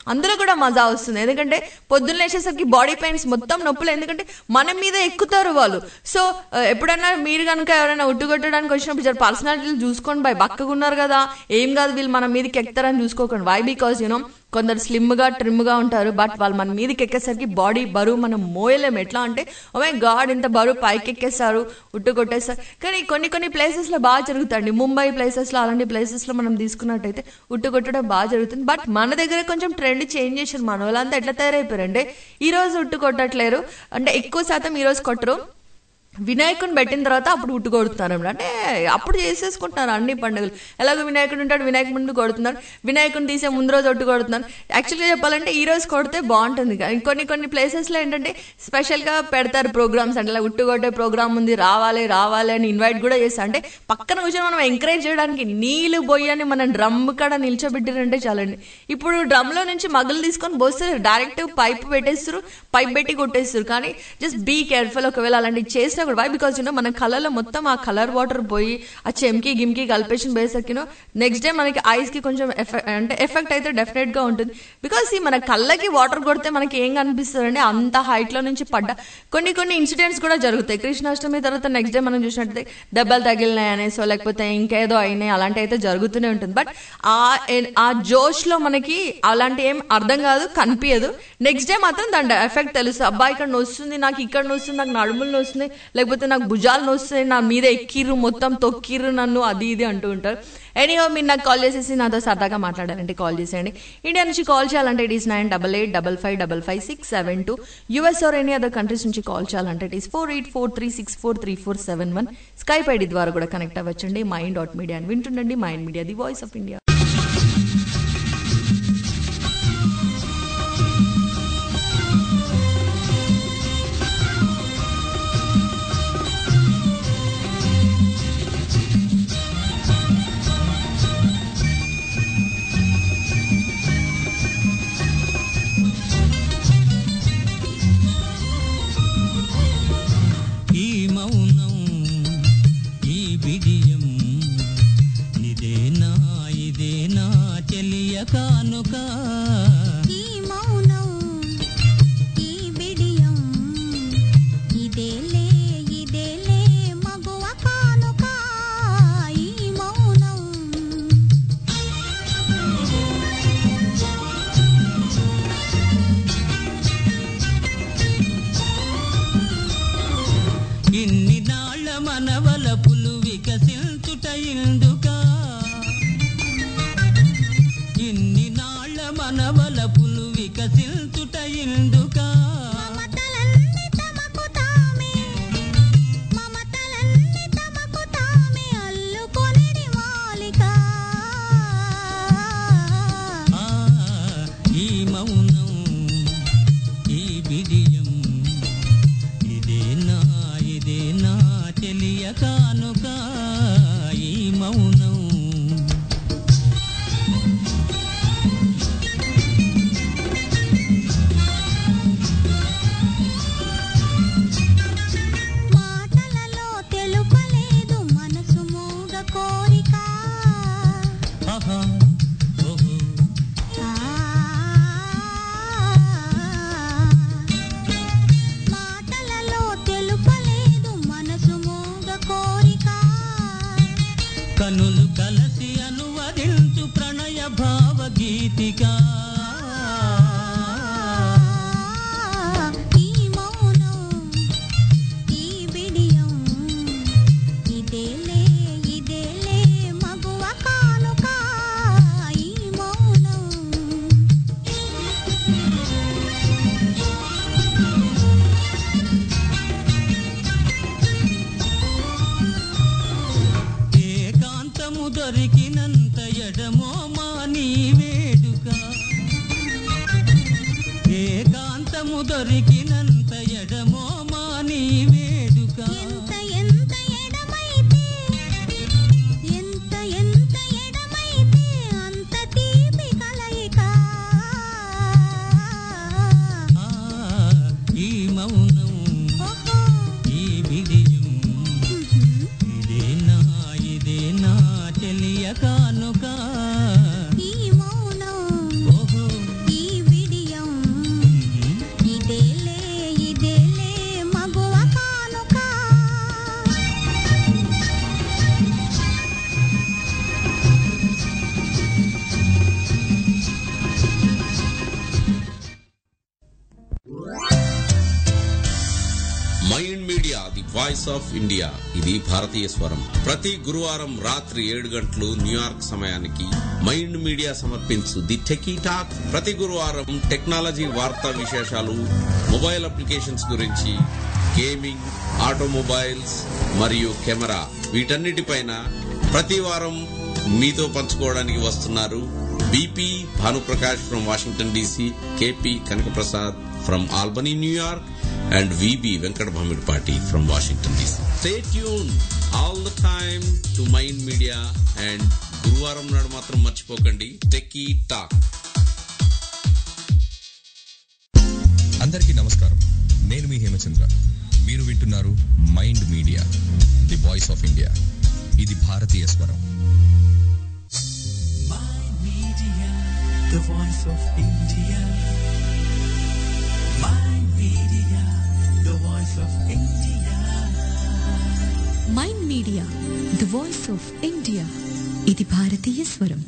అందులో కూడా మజా వస్తుంది ఎందుకంటే పొద్దున్న లేచేసరికి బాడీ పెయిన్స్ మొత్తం నొప్పులు ఎందుకంటే మన మీద ఎక్కుతారు వాళ్ళు సో ఆ, ఎప్పుడైనా మీరు కనుక ఎవరైనా ఉట్టుకొట్టడానికి వచ్చినప్పుడు జర పర్సనాలిటీలు చూసుకోండి బాయ్ బక్కగా ఉన్నారు కదా ఏం కాదు వీళ్ళు మన మీదకి ఎక్కుతారని చూసుకోకండి వై బికాస్ యూనో కొందరు స్లిమ్గా ట్రిమ్గా ఉంటారు బట్ వాళ్ళు మన మీదకి ఎక్కేసరికి బాడీ బరువు మనం మోయలేము ఎట్లా అంటే ఓమే గాడ్ ఇంత బరువు పైకి ఎక్కేస్తారు ఉట్టు కొట్టేస్తారు కానీ కొన్ని కొన్ని ప్లేసెస్లో బాగా జరుగుతుంది ముంబై ప్లేసెస్లో అలాంటి ప్లేసెస్లో మనం తీసుకున్నట్టయితే ఉట్టు కొట్టడం బాగా జరుగుతుంది బట్ మన దగ్గర కొంచెం ట్రెండ్ చేంజ్ చేశారు మన వాళ్ళంతా ఎట్లా తయారైపోయారంటే ఈ రోజు ఉట్టు కొట్టట్లేరు అంటే ఎక్కువ శాతం ఈ రోజు కొట్టరు వినాయకుని పెట్టిన తర్వాత అప్పుడు ఉట్టు కొడుతున్నారు అన్నమాట. అంటే అప్పుడు చేసేసుకుంటున్నారు అన్ని పండుగలు ఎలాగో వినాయకుడు ఉంటాడు వినాయకుడి ముందు కొడుతున్నారు వినాయకుని తీసే ముందు రోజు ఒట్టు కొడుతున్నారు యాక్చువల్గా చెప్పాలంటే ఈ రోజు కొడితే బాగుంటుంది కానీ కొన్ని కొన్ని ప్లేసెస్లో ఏంటంటే స్పెషల్గా పెడతారు ప్రోగ్రామ్స్ అంటే ఇలా ఉట్టు కొట్టే ప్రోగ్రామ్ ఉంది రావాలి రావాలి అని ఇన్వైట్ కూడా చేస్తారు అంటే పక్కన కూర్చొని మనం ఎంకరేజ్ చేయడానికి నీళ్ళు బొయ్యని మనం డ్రమ్ కాడ నిల్చోబెట్టిరంటే చాలండి ఇప్పుడు డ్రమ్లో నుంచి మగ్గులు తీసుకొని పోస్తారు డైరెక్ట్ పైప్ పెట్టేస్తారు పైప్ పెట్టి కొట్టేస్తారు కానీ జస్ట్ బీ కేర్ఫుల్ ఒకవేళ అలాంటివి చేసినా కూడా వై బికాజ్ యూనో మన కళ్ళలో మొత్తం ఆ కలర్ వాటర్ పోయి ఆ చెంకి గిమ్కి కలిపేషన్ పోయేసరికి నెక్స్ట్ డే మనకి ఐస్ కి కొంచెం ఎఫెక్ట్ అంటే ఎఫెక్ట్ అయితే డెఫినెట్ గా ఉంటుంది బికాస్ ఈ మన కళ్ళకి వాటర్ కొడితే మనకి ఏం కనిపిస్తుంది అంటే అంత హైట్ లో నుంచి పడ్డ కొన్ని కొన్ని ఇన్సిడెంట్స్ కూడా జరుగుతాయి కృష్ణాష్టమి తర్వాత నెక్స్ట్ డే మనం చూసినట్టయితే దెబ్బలు తగిలినాయి అనేసో లేకపోతే ఇంకేదో అయినాయి అలాంటి అయితే జరుగుతూనే ఉంటుంది బట్ ఆ ఎన్- ఆ జోష్ లో మనకి అలాంటి ఏం అర్థం కాదు కనిపించదు నెక్స్ట్ డే మాత్రం దాని ఎఫెక్ట్ తెలుస్తుంది అబ్బాయి ఇక్కడ నొస్తుంది నాకు ఇక్కడ నొస్తుంది నాకు నడుములు నొస్తుంది లేకపోతే నాకు భుజాలు నొస్తున్నాయి నా మీద ఎక్కిర్రు మొత్తం తొక్కిర్రు నన్ను అది ఇది అంటూ ఉంటారు ఎనీహో మీరు నాకు కాల్ చేసేసి నాతో సరదాగా మాట్లాడాలంటే కాల్ చేసేయండి ఇండియా నుంచి కాల్ చేయాలంటే it is nine double eight double five double five six seven two US or any other countries నుంచి కాల్ చేయాలంటే it is four eight four three six four three four seven one Skype ID ద్వారా కూడా connect అవ్వచ్చండి Mind dot Media అని వింటుండండి Mind Media the voice of India ఈ మౌనం ఈ బిడియం ఇదేనా ఇదేనా చెలియ కానుక ఈ మౌనం ఈ బిడియం ఇదేలే ఇదేలే మగువ కానుక ఈ మౌనం ఇన్ని నాళ్ళ మనవల పులు వికసించుట ఇందుక ఇన్ని నాళ్ళ మనవల పులు వికసించుట ఇందుక మమతలన్నీ తమకు తామే మమతలన్నీ తమకు తామే అల్లుకొనిడి మాలిక ఆ, ఈ మౌనం ఈ బిడియం ఇదేనా ఇదేనా చెలియ కానుక ఈ మౌనం మాటలలో తెలుపలేదు మనసు మూగ కోరిక ఆహా ఓహో ఆ మాటలలో తెలుపలేదు మనసు మూగ కోరిక కనులు కలసి అనువదించు ప్రణయ భావగీతిక ఈ మౌనం ఈ బిడియం ఇదేలే ఇదేలే మగువ కానుక ఈ మౌనం ఏకాంతము దొరికినంత ఎడమో మాని వేడుక ఏకాంతము దొరికినంత ఎడమో మాని వేడుక ఎంత ఎంత ఎడమైతే ఎంత ఎంత ఎడమైతే అంత తీపి కలయిక ఆ, ఈ మౌనం ఓహో ఈ బిడియం ఇదేనా ఇదేనా చెలియ కానుక ఈ మౌనం ఓహో ఈ వాయిస్ ఆఫ్ ఇండియా ఇది భారతీయ స్వరం ప్రతి గురువారం రాత్రి ఏడు గంటలు న్యూయార్క్ సమయానికి మైండ్ మీడియా సమర్పించు ది టెకీ టాక్ ప్రతి గురువారం టెక్నాలజీ వార్తా విశేషాలు మొబైల్ అప్లికేషన్స్ గురించి గేమింగ్ ఆటోమొబైల్స్ మరియు కెమెరా వీటన్నిటిపైన ప్రతి వారం మీతో పంచుకోవడానికి వస్తున్నారు BP Bhanuprakash from Washington DC KP Kanakaprasad from Albany New York and VB Venkata Bhamidipati from Washington DC stay tuned all the time to Mind Media and గురువారం నాడు మాత్రం మర్చిపోకండి టెకీ టాక్ అందరికీ నమస్కారం నేను మీ హేమచంద్ర మీరు వింటున్నారు Mind Media the voice of India ఇది భారతీయ స్వరం Media, the voice of India. My media, the voice of India. Mind Media the voice of India ఇది భారతీయ స్వరం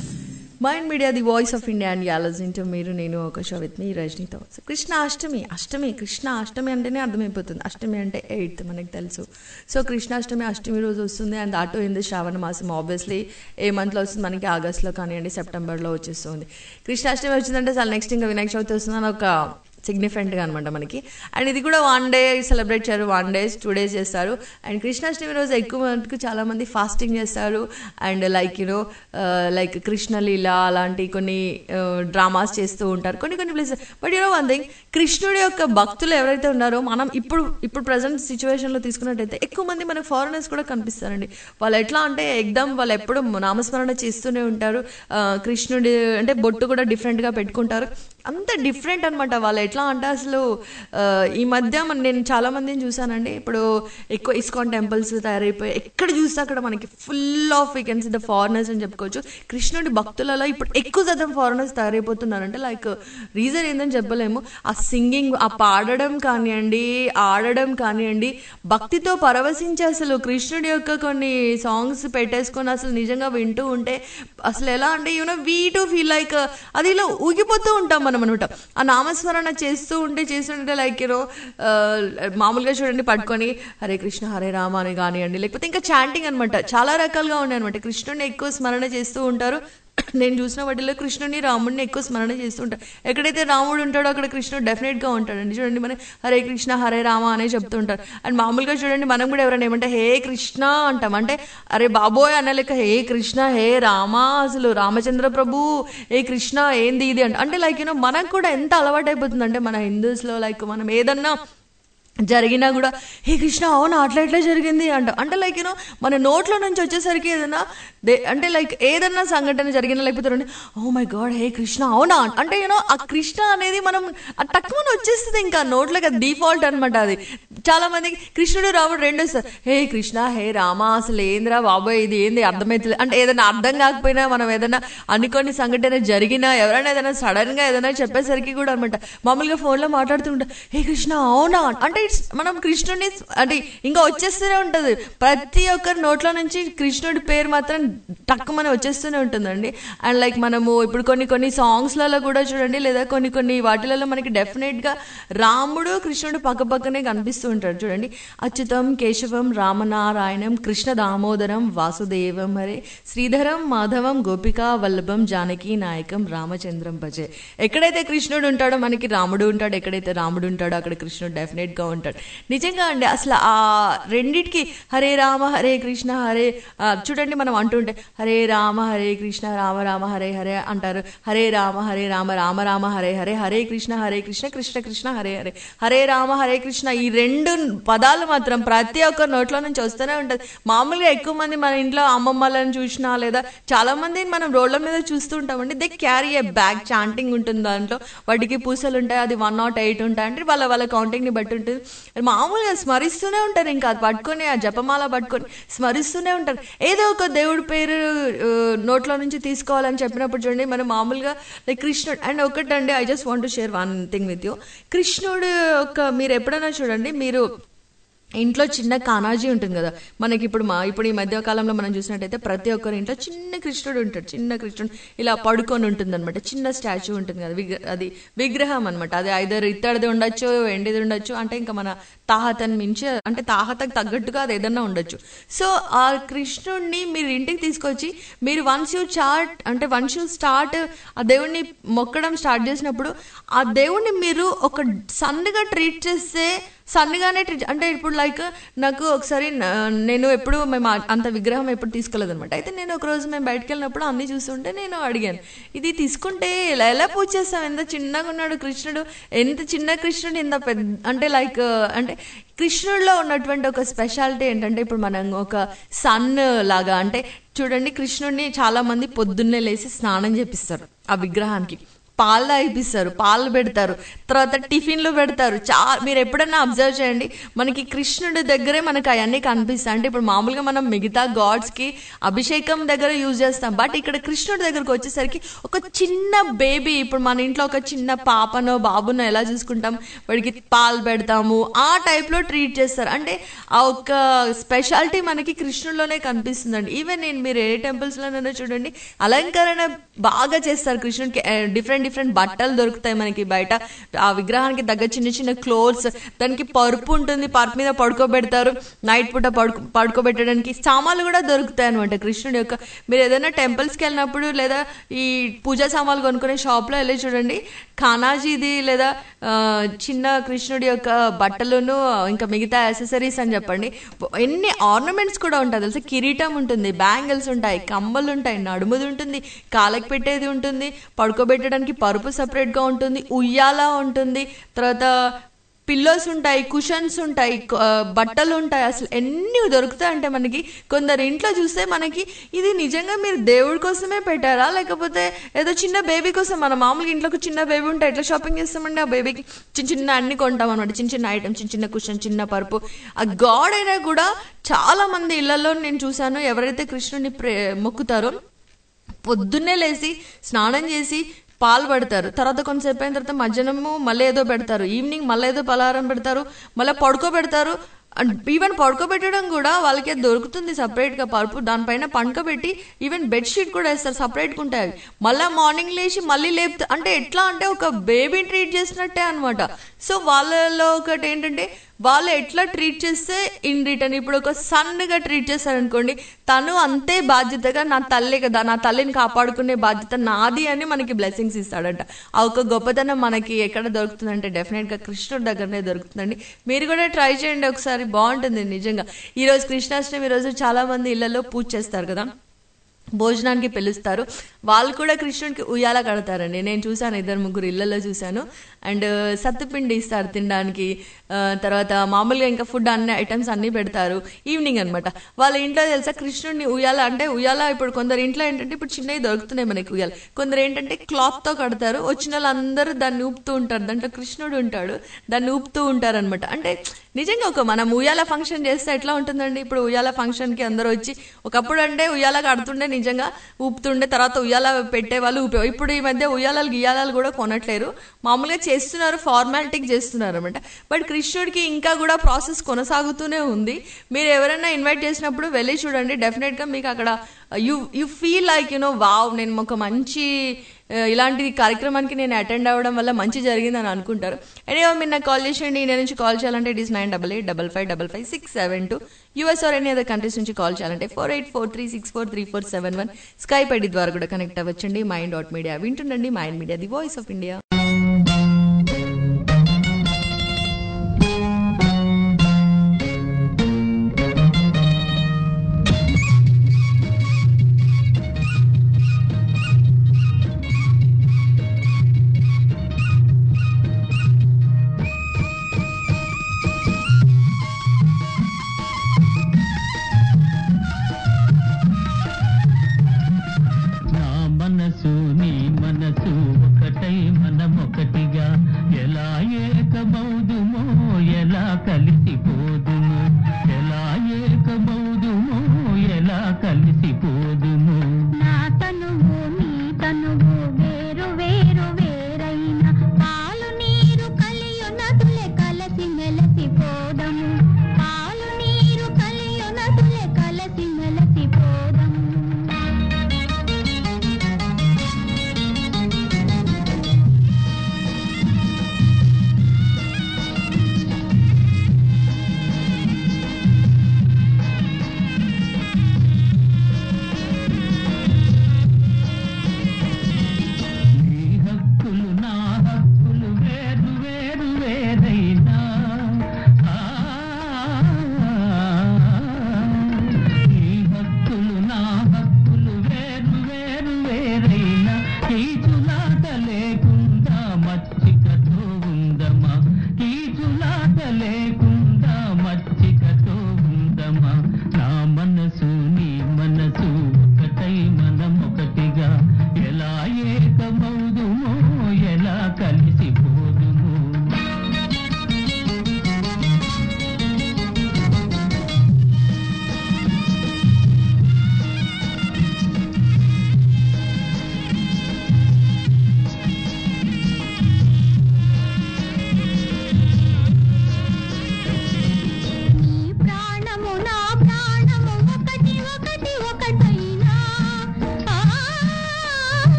Mind Media the voice of India and you're listening to మీరు నేను ఒక show with me రజనీతో సో కృష్ణ అష్టమి అష్టమి కృష్ణ అష్టమి అంటేనే అర్థమైపోతుంది అష్టమి అంటే ఎయిత్ మనకు తెలుసు సో కృష్ణాష్టమి అష్టమి రోజు వస్తుంది అండ్ అటు ఇన్ ది శ్రావణ మాసం ఆబ్వియస్లీ ఏ మంత్లో వస్తుంది మనకి ఆగస్ట్లో కానివ్వండి సెప్టెంబర్లో వచ్చేస్తుంది కృష్ణాష్టమి వచ్చిందంటే చాలా నెక్స్ట్ ఇంకా వినాయక చవితి వస్తుందని ఒక సిగ్నిఫికెంట్గా అనమాట మనకి అండ్ ఇది కూడా వన్ డే సెలబ్రేట్ చేయరు వన్ డేస్ టూ డేస్ చేస్తారు అండ్ కృష్ణాష్టమి రోజు ఎక్కువ మటుకు చాలామంది ఫాస్టింగ్ చేస్తారు and like you know like Krishnaleela అలాంటి కొన్ని డ్రామాస్ చేస్తూ ఉంటారు కొన్ని కొన్ని places but you know one thing కృష్ణుడి యొక్క భక్తులు ఎవరైతే ఉన్నారో మనం ఇప్పుడు ఇప్పుడు ప్రజెంట్ సిచ్యువేషన్లో తీసుకున్నట్టయితే ఎక్కువ మంది మనకు ఫారినర్స్ కూడా కనిపిస్తారండి వాళ్ళు ఎట్లా అంటే ఎగ్దమ్ వాళ్ళు ఎప్పుడు నామస్మరణ చేస్తూనే ఉంటారు ఆ, కృష్ణుడి అంటే బొట్టు కూడా డిఫరెంట్గా పెట్టుకుంటారు అంత డిఫరెంట్ అనమాట వాళ్ళు ఎట్లా అంటే అసలు ఆ, ఈ మధ్య మన- నేను చాలా మందిని చూసానండి ఇప్పుడు ఎక్కువ ఇస్కాన్ టెంపుల్స్ తయారైపోయి ఎక్కడ చూస్తే అక్కడ మనకి full of weekends the foreigners అని చెప్పుకోవచ్చు కృష్ణుడి భక్తులలో ఇప్పుడు ఎక్కువ శాతం ఫారినర్స్ తయారైపోతున్నారంటే లైక్ రీజన్ ఏందని చెప్పలేము ఆ సింగింగ్ ఆ పాడడం కానివ్వండి ఆడడం కానివ్వండి భక్తితో పరవశించి అసలు కృష్ణుడి యొక్క కొన్ని సాంగ్స్ పెట్టేసుకొని అసలు నిజంగా వింటూ ఉంటే అసలు ఎలా అంటే you know we to feel like అది ఇలా ఊగిపోతూ ఉంటాం మనం అనమాట ఆ నామస్మరణ చేస్తూ ఉంటే చేస్తుంటే లైక్ యూనో మామూలుగా చూడండి పట్టుకొని హరే కృష్ణ హరే రామ అని కానివ్వండి లేకపోతే ఇంకా చాంటింగ్ అనమాట చాలా రకాలుగా ఉన్నాయి అనమాట కృష్ణుడిని ఎక్కువ స్మరణ చేస్తూ ఉంటారు నేను చూసిన వాటిలో కృష్ణుని రాముడిని ఎక్కువ స్మరణ చేస్తూ ఉంటారు ఎక్కడైతే రాముడు ఉంటాడో అక్కడ కృష్ణుడు డెఫినెట్గా ఉంటాడండి చూడండి మనం హరే కృష్ణ హరే రామ అనే చెప్తూ ఉంటారు అండ్ మామూలుగా చూడండి మనం కూడా ఎవరైనా ఏమంటే హే కృష్ణ అంటాం అంటే అరే బాబోయ్ అనలేక హే కృష్ణ హే రామ అసలు రామచంద్ర ప్రభు హే కృష్ణ ఏంది ఇది అంటే అంటే లైక్ యూనో మనకు కూడా ఎంత అలవాటు అయిపోతుంది అంటే మన హిందూస్లో లైక్ మనం ఏదన్నా జరిగినా కూడా హే కృష్ణ అవును అట్లా ఎట్లా జరిగింది అంట అంటే లైక్ యూనో మన నోట్లో నుంచి వచ్చేసరికి ఏదైనా దే అంటే లైక్ ఏదన్నా సంఘటన జరిగినా లేకపోతే రండి oh my God hey Krishna అవునా అంటే యూనో ఆ కృష్ణ అనేది మనం ఆ తక్కువ వచ్చేస్తుంది ఇంకా నోట్లోకి అది డిఫాల్ట్ అనమాట అది చాలా మందికి కృష్ణుడు రాముడు రెండు sir hey Krishna hey Rama అసలు ఏందిరా బాబోయ్ ఇది ఏంది అర్థమవుతుంది అంటే ఏదైనా అర్థం కాకపోయినా మనం ఏదైనా అనుకోని సంఘటన జరిగినా ఎవరైనా ఏదైనా సడన్ గా ఏదైనా చెప్పేసరికి కూడా అనమాట మామూలుగా ఫోన్ లో మాట్లాడుతుంటా హే కృష్ణ అవునా అంటే it's- మనం కృష్ణుడిని అంటే ఇంకా వచ్చేస్తూనే ఉంటది ప్రతి ఒక్కరి నోట్లో నుంచి కృష్ణుడి పేరు మాత్రం టక్కుమని వచ్చేస్తూనే ఉంటుందండి అండ్ లైక్ మనము ఇప్పుడు కొన్ని కొన్ని సాంగ్స్లలో కూడా చూడండి లేదా కొన్ని కొన్ని వాటిలలో మనకి డెఫినెట్ గా రాముడు కృష్ణుడు పక్క పక్కనే కనిపిస్తూ ఉంటాడు చూడండి అచ్యుతం కేశవం రామనారాయణం కృష్ణ దామోదరం వాసుదేవం హరే శ్రీధరం మాధవం గోపికా వల్లభం జానకి నాయకం రామచంద్రం భజే ఎక్కడైతే కృష్ణుడు ఉంటాడో మనకి రాముడు ఉంటాడు ఎక్కడైతే రాముడు ఉంటాడో అక్కడ కృష్ణుడు డెఫినెట్ గా ఉంటాడు నిజంగా అండి అసలు ఆ రెండిటికి హరే రామ హరే కృష్ణ హరే ఆ, చూడండి మనం అంటుంటే హరే రామ హరే కృష్ణ రామ రామ హరే హరే అంటారు హరే రామ హరే రామ రామ రామ హరే హరే హరే కృష్ణ హరే కృష్ణ కృష్ణ కృష్ణ హరే హరే హరే రామ హరే కృష్ణ ఈ రెండు పదాలు మాత్రం ప్రతి ఒక్క నోట్లో నుంచి వస్తూనే ఉంటుంది మామూలుగా ఎక్కువ మంది మన ఇంట్లో అమ్మమ్మలను చూసినా లేదా చాలా మందిని మనం రోడ్ల మీద చూస్తూ ఉంటామండి they carry a bag chanting ఉంటుంది దాంట్లో వాటికి పూసలు ఉంటాయి అది వన్ నాట్ ఎయిట్ ఉంటాయి అంటే వాళ్ళ వాళ్ళ కౌంటింగ్ని బట్టి ఉంటుంది మామూలుగా స్మరిస్తూనే ఉంటారు ఇంకా అది పట్టుకొని ఆ జపమాల పట్టుకొని స్మరిస్తూనే ఉంటారు ఏదో ఒక దేవుడి పేరు ఆ, నోట్లో నుంచి తీసుకోవాలని చెప్పినప్పుడు చూడండి మనం మామూలుగా లైక్ కృష్ణుడు అండ్ ఒకటండి I just want to share one thing with you కృష్ణుడు ఒక మీరు ఎప్పుడైనా చూడండి మీరు ఇంట్లో చిన్న కానాజీ ఉంటుంది కదా మనకి ఇప్పుడు మా ఇప్పుడు ఈ మధ్య కాలంలో మనం చూసినట్టయితే ప్రతి ఒక్కరి ఇంట్లో చిన్న కృష్ణుడు ఉంటాడు చిన్న కృష్ణుడు ఇలా పడుకొని ఉంటుంది అనమాట చిన్న స్టాచ్యూ ఉంటుంది కదా విగ్ర అది విగ్రహం అనమాట అది ఐదర్ ఇత్తడిది ఉండొచ్చు ఎండిది ఉండొచ్చు అంటే ఇంకా మన తాహతని మించి అంటే తాహతకు తగ్గట్టుగా అది ఏదన్నా ఉండొచ్చు సో ఆ కృష్ణుడిని మీరు ఇంటికి తీసుకొచ్చి మీరు వన్స్ యూ చార్ట్ అంటే వన్స్ యూ స్టార్ట్ ఆ దేవుణ్ణి మొక్కడం స్టార్ట్ చేసినప్పుడు ఆ దేవుణ్ణి మీరు ఒక సన్నగా ట్రీట్ చేస్తే సన్నగానే ట్రీట్ అంటే ఇప్పుడు లైక్ నాకు ఒకసారి నా- నేను ఎప్పుడు మేము ఆ- అంత విగ్రహం ఎప్పుడు తీసుకోలేదు అనమాట అయితే నేను ఒక రోజు మేము బయటకు వెళ్ళినప్పుడు అన్ని చూస్తుంటే నేను అడిగాను ఇది తీసుకుంటే ఎలా ఎలా పూజ చేస్తాం ఎంత చిన్నగా ఉన్నాడు కృష్ణుడు ఎంత చిన్న కృష్ణుడు ఇంత పెద్ద అంటే లైక్ అంటే కృష్ణుడిలో ఉన్నటువంటి ఒక స్పెషాలిటీ ఏంటంటే ఇప్పుడు మనం ఒక సన్ లాగా అంటే చూడండి కృష్ణుడిని చాలా మంది పొద్దున్నే లేచి స్నానం చేపిస్తారు ఆ విగ్రహానికి పాలు తాగిపిస్తారు పాలు పెడతారు తర్వాత టిఫిన్లు పెడతారు చా మీరు ఎప్పుడైనా అబ్జర్వ్ చేయండి మనకి కృష్ణుడి దగ్గరే మనకి అవన్నీ కనిపిస్తాయి అంటే ఇప్పుడు మామూలుగా మనం మిగతా గాడ్స్కి అభిషేకం దగ్గర యూజ్ చేస్తాం బట్ ఇక్కడ కృష్ణుడి దగ్గరకు వచ్చేసరికి ఒక చిన్న బేబీ ఇప్పుడు మన ఇంట్లో ఒక చిన్న పాపనో బాబునో ఎలా చూసుకుంటాం వాడికి పాలు పెడతాము ఆ టైప్లో ట్రీట్ చేస్తారు అంటే ఆ ఒక స్పెషాలిటీ మనకి కృష్ణుడిలోనే కనిపిస్తుందండి ఈవెన్ నేను మీరు ఏ టెంపుల్స్లోనైనా చూడండి అలంకరణ బాగా చేస్తారు కృష్ణుడికి డిఫరెంట్ డిఫరెంట్ బట్టలు దొరుకుతాయి మనకి బయట ఆ విగ్రహానికి తగ్గ చిన్న చిన్న క్లోత్స్ దానికి పరుపు ఉంటుంది పరుపు మీద పడుకోబెడతారు నైట్ పూట పడుకో పడుకోబెట్టడానికి సామాన్లు కూడా దొరుకుతాయి అనమాట కృష్ణుడి యొక్క మీరు ఏదైనా టెంపుల్స్కి వెళ్ళినప్పుడు లేదా ఈ పూజా సామాన్లు కొనుక్కునే షాప్లో వెళ్ళి చూడండి ఖానాజీది లేదా ఆ, చిన్న కృష్ణుడి యొక్క బట్టలును ఇంకా మిగతా యాక్సెసరీస్ అని చెప్పండి ఎన్ని ఆర్నమెంట్స్ కూడా ఉంటాయి తెలుసా కిరీటం ఉంటుంది బ్యాంగిల్స్ ఉంటాయి కమ్మలు ఉంటాయి నడుముది ఉంటుంది కాలకి పెట్టేది ఉంటుంది పడుకోబెట్టడానికి పరుపు సపరేట్గా ఉంటుంది ఉయ్యాల ఉంటుంది తర్వాత పిల్లోస్ ఉంటాయి కుషన్స్ ఉంటాయి క- ఆ, బట్టలు ఉంటాయి అసలు ఎన్ని దొరుకుతాయి అంటే మనకి కొందరు ఇంట్లో చూస్తే మనకి ఇది నిజంగా మీరు దేవుడి కోసమే పెట్టారా లేకపోతే ఏదో చిన్న బేబీ కోసం మన మామూలుగా ఇంట్లో ఒక చిన్న బేబీ ఉంటే ఎట్లా షాపింగ్ చేస్తామండి ఆ బేబీకి చిన్న చిన్న అన్ని కొంటాం అనమాట చిన్న చిన్న ఐటమ్ చిన్న చిన్న కుషన్ చిన్న పరుపు ఆ గాడ్ అయినా కూడా చాలా మంది ఇళ్లలో నేను చూశాను ఎవరైతే కృష్ణుని ప్రే మొక్కుతారో పొద్దున్నే లేచి స్నానం చేసి పాలు పెడతారు తర్వాత కొంతసేపు అయిన తర్వాత మధ్యాహ్నము మళ్ళీ ఏదో పెడతారు ఈవినింగ్ మళ్ళీ ఏదో పలహారం పెడతారు మళ్ళీ పడుకోబెడతారు అండ్ ఈవెన్ పడుకోబెట్టడం కూడా వాళ్ళకి అది దొరుకుతుంది సపరేట్గా పరుపు దానిపైన పండుకోబెట్టి ఈవెన్ బెడ్షీట్ కూడా వేస్తారు సపరేట్గా ఉంటాయి అవి మళ్ళీ మార్నింగ్ లేచి మళ్ళీ లేపుతా అంటే ఎట్లా అంటే ఒక బేబీని ట్రీట్ చేసినట్టే అనమాట సో వాళ్ళలో ఒకటి ఏంటంటే వాళ్ళు ఎట్లా ట్రీట్ చేస్తే ఇన్ రిటర్న్ ఇప్పుడు ఒక సన్గా ట్రీట్ చేస్తారనుకోండి తను అంతే బాధ్యతగా నా తల్లి కదా నా తల్లిని కాపాడుకునే బాధ్యత నాది అని మనకి బ్లెస్సింగ్స్ ఇస్తాడంట ఆ ఒక గొప్పతనం మనకి ఎక్కడ దొరుకుతుందంటే డెఫినెట్గా కృష్ణుడి దగ్గరనే దొరుకుతుందండి మీరు కూడా ట్రై చేయండి ఒకసారి బాగుంటుంది నిజంగా ఈరోజు కృష్ణాష్టమి రోజు చాలా మంది ఇళ్లలో పూజ చేస్తారు కదా భోజనానికి పిలుస్తారు వాళ్ళు కూడా కృష్ణుడికి ఉయ్యాల కడతారండి నేను చూశాను ఇద్దరు ముగ్గురు ఇళ్లలో చూశాను అండ్ సత్తుపిండి ఇస్తారు తినడానికి ఆ, తర్వాత మామూలుగా ఇంకా ఫుడ్ అన్ని ఐటమ్స్ అన్నీ పెడతారు ఈవినింగ్ అనమాట వాళ్ళ ఇంట్లో తెలుసా కృష్ణుడిని ఉయ్యాల అంటే ఉయ్యాల ఇప్పుడు కొందరు ఇంట్లో ఏంటంటే ఇప్పుడు చిన్నవి దొరుకుతున్నాయి మనకి ఉయ్యాల కొందరు ఏంటంటే క్లాత్తో కడతారు వచ్చిన వాళ్ళందరూ దాన్ని ఊపుతూ ఉంటారు దాంట్లో కృష్ణుడు ఉంటాడు దాన్ని ఊపుతూ ఉంటారు అనమాట అంటే నిజంగా ఒక మనం ఉయ్యాల ఫంక్షన్ చేస్తే ఎట్లా ఉంటుందండి ఇప్పుడు ఉయ్యాల ఫంక్షన్కి అందరూ వచ్చి ఒకప్పుడు అంటే ఉయ్యాల కడుతుండే నిజంగా ఊపుతుండే తర్వాత ఉయ్యాల పెట్టేవాళ్ళు ఊపే ఇప్పుడు ఈ మధ్య ఉయ్యాలలు గియ్యాలాలు కూడా కొనట్లేరు మామూలుగా చేస్తున్నారు ఫార్మాలిటీకి చేస్తున్నారు అనమాట బట్ కృష్ణుడికి ఇంకా కూడా ప్రాసెస్ కొనసాగుతూనే ఉంది మీరు ఎవరైనా ఇన్వైట్ చేసినప్పుడు వెళ్ళి చూడండి డెఫినెట్గా మీకు అక్కడ you you feel like you know wow నేను ఒక మంచి ఆ, ఇలాంటి కార్యక్రమానికి నేను అటెండ్ అవ్వడం వల్ల మంచి జరిగిందని అనుకుంటారు ఎనీవే మీరు నాకు కాల్ చేసేయండి ఇండియా నుంచి కాల్ చేయాలంటే it is nine double eight double five double five six seven two US or any other countries నుంచి కాల్ చేయాలంటే four eight four three six four three four seven one Skype ID ద్వారా కూడా connect అవ్వచ్చండి Mind dot Media వింటుండండి Mind Media the voice of India నా మనసు నీ మనసు ఒకటై మనమొకటిగా ఎలా ఏకమౌదుమో ఎలా కలిసిపోదుము ఎలా ఏకమౌదుమో ఎలా కలిసిపోదుము నా తనువు నీ తనువు వేరు వేరు వేరైన పాలు నీరు కలియునదులే కలసి మెలసి పోదము పాలు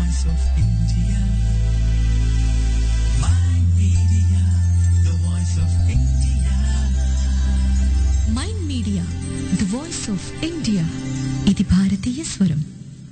voice of India. My media, the voice of India. Mind Media the voice of India ఇది భారతీయ స్వరం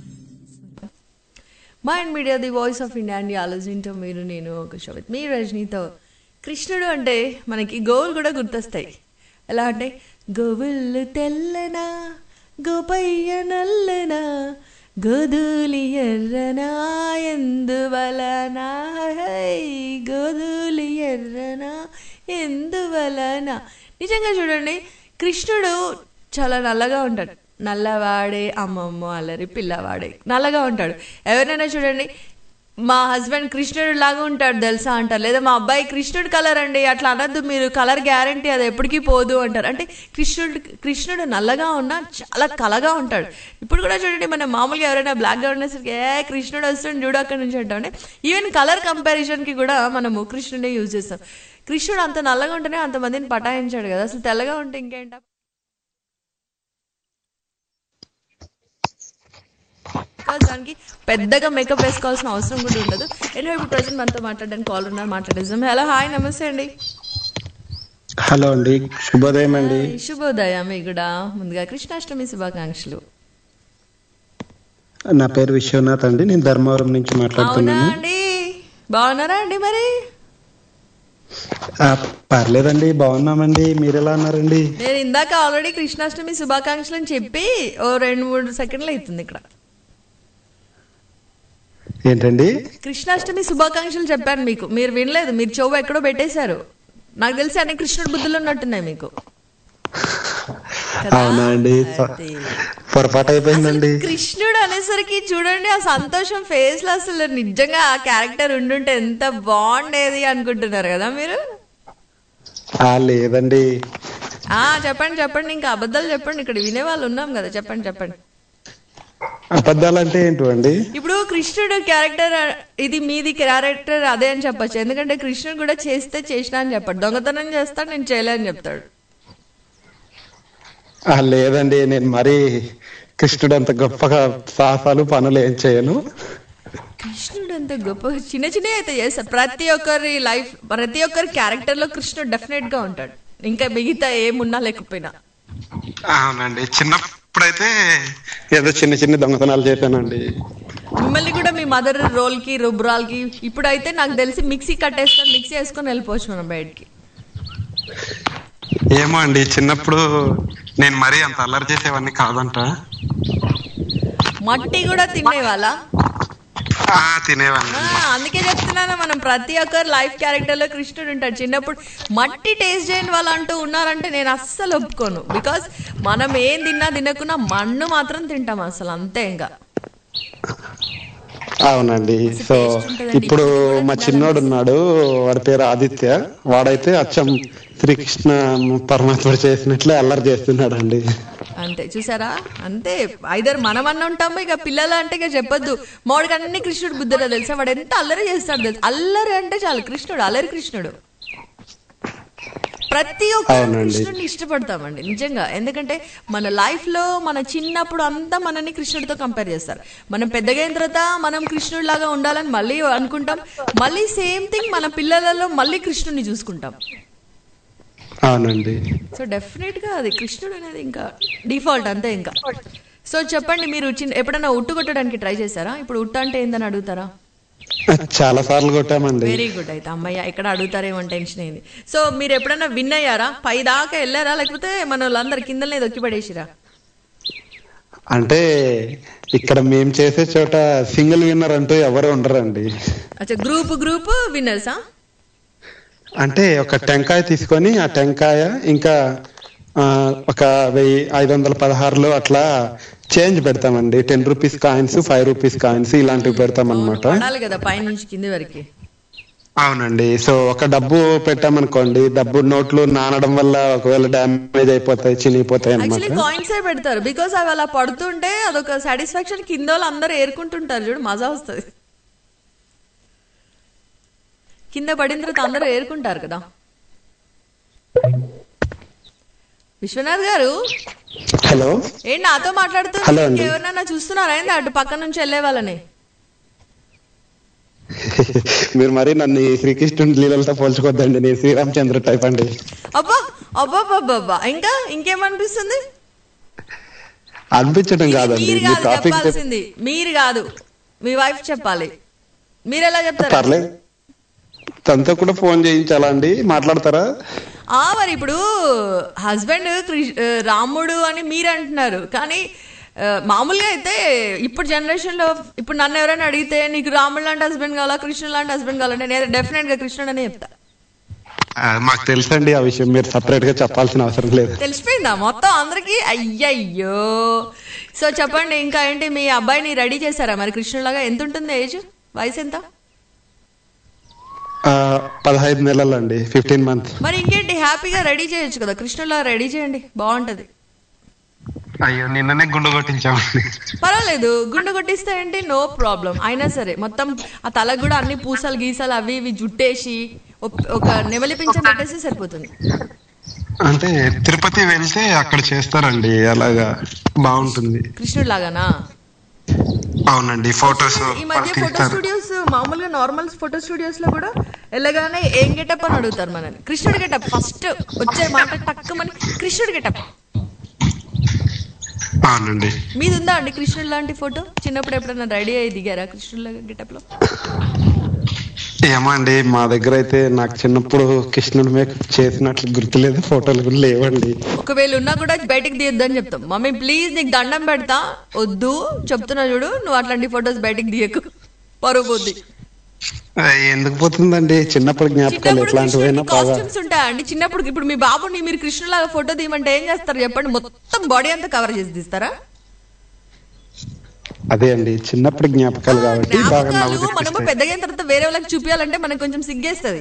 Mind Media the voice of India అండి ఆలోచించో మీరు నేను ఒక షో విత్ మీ రజనీతో కృష్ణుడు అంటే మనకి గోవులు కూడా గుర్తొస్తాయి ఎలా అంటే గోవులు తెల్లనా గోపయ్య నల్లనా గోధూలి ఎర్రనా ఎందువలనా హై గోధూలి ఎర్రనా ఎందువలన నిజంగా చూడండి కృష్ణుడు చాలా నల్లగా ఉంటాడు నల్లవాడే అమ్మమ్మ అల్లరి పిల్లవాడే నల్లగా ఉంటాడు ఎవరైనా చూడండి మా హస్బెండ్ కృష్ణుడు లాగా ఉంటాడు తెలుసా అంటారు లేదా మా అబ్బాయి కృష్ణుడు కలర్ అండి అట్లా అనద్దు మీరు కలర్ గ్యారంటీ అది ఎప్పటికీ పోదు అంటారు అంటే కృష్ణుడు కృష్ణుడు నల్లగా ఉన్నా చాలా కలగా ఉంటాడు ఇప్పుడు కూడా చూడండి మనం మామూలుగా ఎవరైనా బ్లాక్గా ఉండేసరికి ఏ కృష్ణుడు వస్తుంది చూడు అక్కడి నుంచి అంటాం ఈవెన్ కలర్ కంపారిజన్కి కూడా మనము కృష్ణుడే యూజ్ చేస్తాం కృష్ణుడు అంత నల్లగా ఉంటేనే అంతమందిని పటాయించాడు కదా అసలు తెల్లగా ఉంటే ఇంకేంట Because దానికి పెద్దగా మేకప్ వేసుకోవాల్సిన అవసరం కూడా ఉండదు ఎన్నో ఇప్పుడు ప్రజెంట్ మనతో మాట్లాడడానికి కాల్ ఉన్నారు మాట్లాడేద్దాం హలో హాయ్ నమస్తే అండి హలో అండి శుభోదయం అండి శుభోదయం మీ కూడా ముందుగా కృష్ణాష్టమి శుభాకాంక్షలు నా పేరు విశ్వనాథ్ అండి నేను ధర్మవరం నుంచి అవునా మాట్లాడుతున్నాను అండి బాగున్నారా అండి మరి ఆ, పర్లేదండి బాగున్నామండి మీరు ఎలా ఉన్నారండి నేను ఇందాక ఆల్రెడీ కృష్ణాష్టమి శుభాకాంక్షలు అని చెప్పి ఓ రెండు మూడు సెకండ్లు అవుతుంది ఇక్కడ ఏంటండి కృష్ణాష్టమి శుభాకాంక్షలు చెప్పాను మీకు మీరు వినలేదు మీరు చెవు ఎక్కడో పెట్టేశారు నాకు తెలిసి అన్ని కృష్ణుడు బుద్ధులు ఉన్నట్టున్నాయి మీకు అవునా అండి పొ- పొరపాటు అయిపోయిందండి కృష్ణుడు అనేసరికి చూడండి ఆ సంతోషం ఫేస్ లో అసలు నిజంగా ఆ క్యారెక్టర్ ఉండుంటే ఎంత బాగుండేది అనుకుంటున్నారు కదా మీరు ఆ లేదండి ఆ చెప్పండి చెప్పండి ఇంకా అబద్ధాలు చెప్పండి ఇక్కడ వినే వాళ్ళు ఉన్నాం కదా చెప్పండి చెప్పండి అబద్ధాలు అంటే ఏంటండి ఇప్పుడు కృష్ణుడు క్యారెక్టర్ ఇది మీది క్యారెక్టర్ అదే అని చెప్పొచ్చు ఎందుకంటే కృష్ణుడు కూడా చేస్తే చేసినా అని చెప్పాడు దొంగతనం చేస్తాడు నేను చేయలే అని చెప్తాడు ఆ లేదండి నేను మరీ కృష్ణుడు అంత గొప్పగా సాహసాలు పనులు ఏం చేయను కృష్ణుడు అంత గొప్ప చిన్న చిన్న అయితే చేస్తాడు ప్రతి ఒక్కరి లైఫ్ ప్రతి ఒక్కరి క్యారెక్టర్ లో కృష్ణుడు డెఫినెట్ గా ఉంటాడు ఇంకా మిగతా ఏమున్నా లేకపోయినా అవునండి చిన్నప్పుడైతే ఏదో చిన్న చిన్న దొంగతనాలు చేశానండి మిమ్మల్ని కూడా మీ మదర్ రోల్ కి రుబ్రాల్ కి ఇప్పుడైతే నాకు తెలిసి మిక్సీ కట్టేసుకొని మిక్సీ వేసుకొని వెళ్ళిపోవచ్చు మనం బయటికి ఏమో అండి చిన్నప్పుడు నేను మరీ అంత అల్లరి చేసేవన్నీ కాదంట మట్టి కూడా తినేవాళ్ళ ఆ, తినేవాడిని అందుకే చెప్తున్నాను మనం ప్రతి ఒక్కరు లైఫ్ క్యారెక్టర్ లో కృష్ణుడు ఉంటాడు చిన్నప్పుడు మట్టి టేస్ట్ చేయని వాళ్ళు అంటూ ఉన్నారంటే నేను అస్సలు ఒప్పుకోను బికాస్ మనం ఏం తిన్నా తినకున్నా మన్ను మాత్రం తింటాం అసలు అంతే ఇంకా అవునండి సో ఇప్పుడు మా చిన్నోడు ఉన్నాడు వాడి పేరు ఆదిత్య వాడైతే అచ్చం శ్రీకృష్ణ పరమాత్ముడు చేసినట్లే అల్లరి చేస్తున్నాడు అండి అంతే చూసారా అంతే ఐదర్ మనం అన్న ఉంటాము ఇక పిల్లలు అంటే ఇక చెప్పొద్దు మామిడికి అన్ని కృష్ణుడు బుద్ధులో తెలుసా వాడు ఎంత అల్లరి చేస్తాడు తెలుసు అల్లరి అంటే చాలు కృష్ణుడు అల్లరి కృష్ణుడు ప్రతి ఒక్క అవునండి. కృష్ణుడిని ఇష్టపడతామండి నిజంగా ఎందుకంటే మన లైఫ్ లో మన చిన్నప్పుడు అంతా మనని కృష్ణుడితో కంపేర్ చేస్తారు మనం పెద్దగా అయిన తర్వాత మనం కృష్ణుడి లాగా ఉండాలని మళ్ళీ అనుకుంటాం మళ్ళీ సేమ్ థింగ్ మన పిల్లలలో మళ్ళీ కృష్ణుడిని చూసుకుంటాం అవునండి సో డెఫినెట్ గా అది కృష్ణుడు అనేది ఇంకా డిఫాల్ట్ అంతే ఇంకా సో చెప్పండి మీరు చిన్న ఎప్పుడైనా ఉట్టు కొట్టడానికి ట్రై చేశారా ఇప్పుడు ఉట్టు అంటే ఏందని అడుగుతారా చాలా సార్లు కొట్టామండి వెరీ గుడ్ అయితే అమ్మయ్య ఎక్కడ అడుగుతారేమో అని టెన్షన్ అయింది సో మీరు ఎప్పుడైనా విన్ అయ్యారా పై దాకా వెళ్ళారా లేకపోతే మన వాళ్ళందరు కిందనే దొక్కి పడేసిరా అంటే ఇక్కడ మేము చేసే చోట సింగిల్ విన్నర్ అంటూ ఎవరు ఉండరండి అచ్చా గ్రూప్ గ్రూప్ విన్నర్సా అంటే ఒక టెంకాయ తీసుకొని ఆ టెంకాయ ఇంకా ఆ, ఒక వెయ్యి ఐదు వందల పదహారులో అట్లా చేంజ్ పెడతామండి ten rupees coins five rupees coins ఇలాంటివి పెడతాం అనమాట పడాలి కదా పై నుంచి కింది వరకు అవునండి సో ఒక డబ్బు పెట్టామనుకోండి డబ్బు నోట్లు నానడం వల్ల ఒకవేళ డ్యామేజ్ అయిపోతాయి చినిగిపోతాయి యాక్చువల్లీ అనమాట కాయిన్స్ ఏ పెడతారు బికాస్ అవి అలా పడుతుంటే అదొక సాటిస్ఫాక్షన్ కింద వాళ్ళు అందరూ ఏరుకుంటుంటారు చూడు మజా వస్తుంది కింద పడిన తర్వాత అందరూ ఏరుకుంటారు కదా విశ్వనాథ్ గారు హలో ఏంటి నాతో మాట్లాడుతూ హలో అండి. ఎవరినైనా చూస్తున్నారా ఏంది అటు పక్క నుంచి వెళ్ళే వాళ్ళని మీరు మరి నన్ను ఈ శ్రీకృష్ణుడి లీలలతో పోల్చుకోవద్దండి నేను శ్రీరామచంద్ర టైప్ అండి అబ్బా అబ్బా అబ్బా అబ్బా ఇంకా ఇంకేమనిపిస్తుంది అనిపించడం కాదండి మీరు మీ కాదు టాపిక్ చెప్పాల్సింది మీరు కాదు మీ వైఫ్ చెప్పాలి మీరు ఎలా చెప్తారు పర్లేదు తనతో కూడా ఫోన్ చేయించాలా అండి మాట్లాడతారా ఆ మరి ఇప్పుడు హస్బెండ్ రాముడు అని మీరు అంటున్నారు కానీ ఆ, మామూలుగా అయితే ఇప్పుడు జనరేషన్ లో ఇప్పుడు నన్ను ఎవరైనా అడిగితే నీకు రాముడు లాంటి హస్బెండ్ కావాలా కృష్ణుడు లాంటి హస్బెండ్ కావాలంటే నేను డెఫినెట్ గా కృష్ణుడు అని చెప్తా ఆ, మాకు తెలుసండి ఆ విషయం మీరు సపరేట్ గా చెప్పాల్సిన అవసరం లేదు తెలిసిపోయిందా మొత్తం అందరికి అయ్యయ్యో సో చెప్పండి ఇంకా ఏంటి మీ అబ్బాయిని రెడీ చేశారా మరి కృష్ణులాగా ఎంత ఉంటుంది ఏజ్ వయసు ఎంత ఆ, పదహైదు నెలలండి ఫిఫ్టీన్ మంత్స్ మరి ఇంకేంటి హ్యాపీగా రెడీ చేయొచ్చు కదా కృష్ణులా రెడీ చేయండి బాగుంటది అయ్యో నిన్ననే గుండు కొట్టించామండి పర్వాలేదు గుండు కొట్టిస్తే ఏంటి నో ప్రాబ్లం అయినా సరే మొత్తం ఆ తలకు కూడా అన్ని పూసలు గీసలు అవి ఇవి జుట్టేసి ఒక- ఒక నెమలి పింఛం పెట్టేసి సరిపోతుంది అంటే తిరుపతి వెళ్తే అక్కడ చేస్తారండి అలాగా బాగుంటుంది కృష్ణుడు లాగానా అవునండి ఫొటోస్ ఈ మధ్య ఫోటో స్టూడియోస్ మామూలుగా నార్మల్ ఫోటో స్టూడియోస్ లో కూడా వెళ్ళగానే ఏం గెటప్ అని అడుగుతారు మనని కృష్ణుడి గెటప్ ఫస్ట్ వచ్చే మాట టక్కుమని కృష్ణుడి గెటప్ అవునండి మీది ఉందా అండి కృష్ణుడు లాంటి ఫోటో చిన్నప్పుడు ఎప్పుడైనా రెడీ అయ్యి దిగారా కృష్ణుడు గెటప్ లో ఏమో అండి మా దగ్గర అయితే నాకు చిన్నప్పుడు కృష్ణుడి మేకప్ చేసినట్లు గుర్తులేదు ఫోటోలు కూడా లేవండి ఒకవేళ ఉన్నా కూడా బయటికి తీయొద్దని చెప్తాం మమ్మీ ప్లీజ్ నీకు దండం పెడతా వద్దు చెప్తున్నా చూడు నువ్వు అట్లాంటి ఫొటోస్ బయటికి తీయకు పరువు పోద్ది ఆ, ఎందుకు పోతుందండి చిన్నప్పుడు జ్ఞాపకాలు ఎట్లాంటివైనా బాగా కాస్ట్యూమ్స్ ఉంటాయా అండి చిన్నప్పుడు ఇప్పుడు మీ బాబుని మీరు కృష్ణులాగా ఫోటో తీయమంటే ఏం చేస్తారు చెప్పండి మొత్తం బాడీ అంతా కవర్ చేసి తీస్తారా అదే అండి చిన్నప్పుడు జ్ఞాపకాలు కాబట్టి బాగా నవ్వు మనము తెప్పిస్తాయి. పెద్దగా అయిన తర్వాత వేరే వాళ్ళకి చూపించాలంటే మనకు కొంచెం సిగ్గేస్తుంది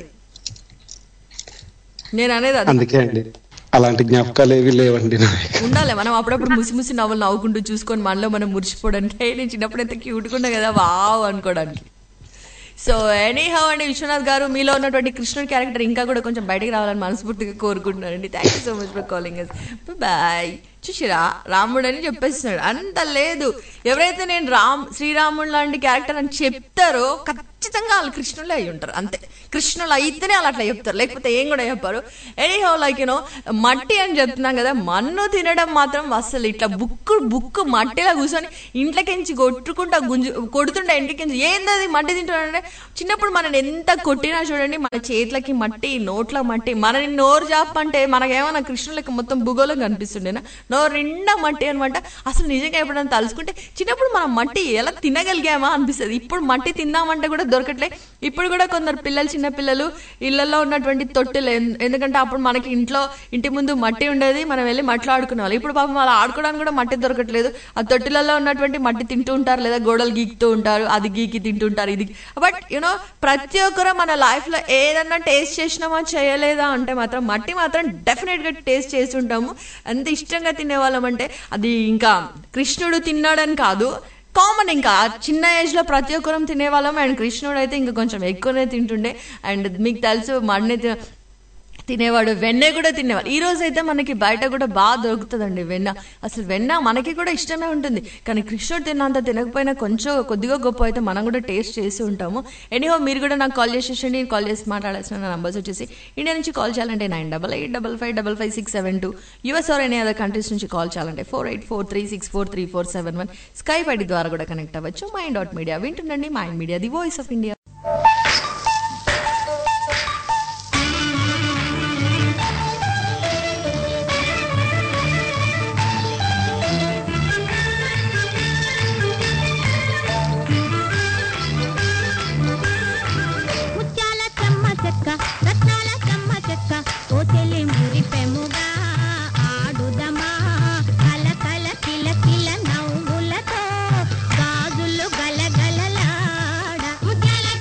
నేను అనేది అది అందుకే అండి అలాంటి జ్ఞాపకాలు ఏవి లేవండి నా దగ్గర. ఉండాలి మనం అప్పుడప్పుడు ముసి ముసి నవ్వులు నవ్వుకుంటూ చూసుకొని మనలో మనం మురిచిపోవడానికి "హే, నేను చిన్నప్పుడు ఎంత క్యూట్గా కదా వావ్ అనుకోవడానికి సో ఎనీ హౌ అండి విశ్వనాథ్ గారు మీలో ఉన్నటువంటి కృష్ణుడి క్యారెక్టర్ ఇంకా కూడా కొంచెం బయటికి రావాలని మనస్ఫూర్తిగా కోరుకుంటున్నానండి thank you so much for calling bye చూసిరా రాముడు అని చెప్పేస్తున్నాడు అంత లేదు ఎవరైతే నేను రామ్ శ్రీరాముడు లాంటి క్యారెక్టర్ అని చెప్తారో ఖచ్చితంగా వాళ్ళు కృష్ణులే అయి ఉంటారు అంతే కృష్ణులు అయితేనే వాళ్ళు అట్లా చెప్తారు లేకపోతే ఏం కూడా చెప్పారు ఎనీ హౌ లైక్ యూనో మట్టి అని చెప్తున్నాం కదా మన్ను తినడం మాత్రం అసలు ఇట్లా బుక్కు బుక్కు మట్టిలా కూర్చొని ఇంట్లోకించి కొట్టుకుంటా గుంజు కొడుతుండే ఇంటికించి ఏందది మట్టి తింటాడంటే చిన్నప్పుడు మనని ఎంత కొట్టినా చూడండి మన చేతులకి మట్టి నోట్ల మట్టి మనని నోరు జాపంటే మనకేమన్నా కృష్ణులకి మొత్తం భూగోళం కనిపిస్తుండేనా నోరు నిండా మట్టి అనమాట అసలు నిజంగా ఎప్పుడైనా తలుచుకుంటే చిన్నప్పుడు మనం మట్టి ఎలా తినగలిగామా అనిపిస్తుంది ఇప్పుడు మట్టి తిందామంటే కూడా దొరకట్లే ఇప్పుడు కూడా కొందరు పిల్లలు చిన్న పిల్లలు ఇళ్లలో ఉన్నటువంటి తొట్టెలు ఎన్- ఎందుకంటే అప్పుడు మనకి ఇంట్లో ఇంటి ముందు మట్టి ఉండేది మనం వెళ్ళి మట్టిలో ఆడుకునే వాళ్ళు ఇప్పుడు పాపం వాళ్ళు ఆడుకోవడానికి కూడా మట్టి దొరకట్లేదు ఆ తొట్టిలలో ఉన్నటువంటి మట్టి తింటూ ఉంటారు లేదా గోడలు గీకుతూ ఉంటారు అది గీకి తింటుంటారు ఇది బట్ యూనో ప్రతి ఒక్కరు మన లైఫ్ లో ఏదన్నా టేస్ట్ చేసినామా చేయలేదా అంటే మాత్రం మట్టి మాత్రం డెఫినెట్ గా టేస్ట్ చేసి ఉంటాము అంత ఇష్టంగా తినేవాళ్ళం అంటే అది ఇంకా కృష్ణుడు తిన్నాడని కాదు కామన్ ఇంకా చిన్న ఏజ్ లో ప్రతి ఒక్కరం తినేవాళ్ళం అండ్ కృష్ణుడు అయితే ఇంకా కొంచెం ఎక్కువనే తింటుండే అండ్ మీకు తెలుసు మడిని తి- తినేవాడు వెన్న కూడా తినేవాడు ఈ రోజు అయితే మనకి బయట కూడా బాగా దొరుకుతుందండి వెన్న అసలు వెన్న మనకి కూడా ఇష్టమే ఉంటుంది కానీ కృష్ణుడు తిన్నంత తినకపోయినా కొంచెం కొద్దిగా గొప్ప అయితే మనం కూడా టేస్ట్ చేసి ఉంటాము ఎనీహో మీరు కూడా నాకు కాల్ చేసేసండి కాల్ చేసి మాట్లాడాల్సిన నా నంబర్స్ వచ్చేసి ఇండియా నుంచి కాల్ చేయాలంటే nine double eight double five double five six seven two US or any other countries నుంచి కాల్ చేయాలంటే four eight four three six four three four seven one Skype ID ద్వారా కూడా connect అవ్వచ్చు Mind dot Media వింటుండండి Mind Media the voice of India ముత్యాల చెమ్మ చెక్క రత్నాల చెమ్మ చెక్క ఓ చెల్లి మురిపెముగా ఆడుదమా కల కల కిల కిల నవ్వులతో గాజులు గల గలలాడ ముత్యాల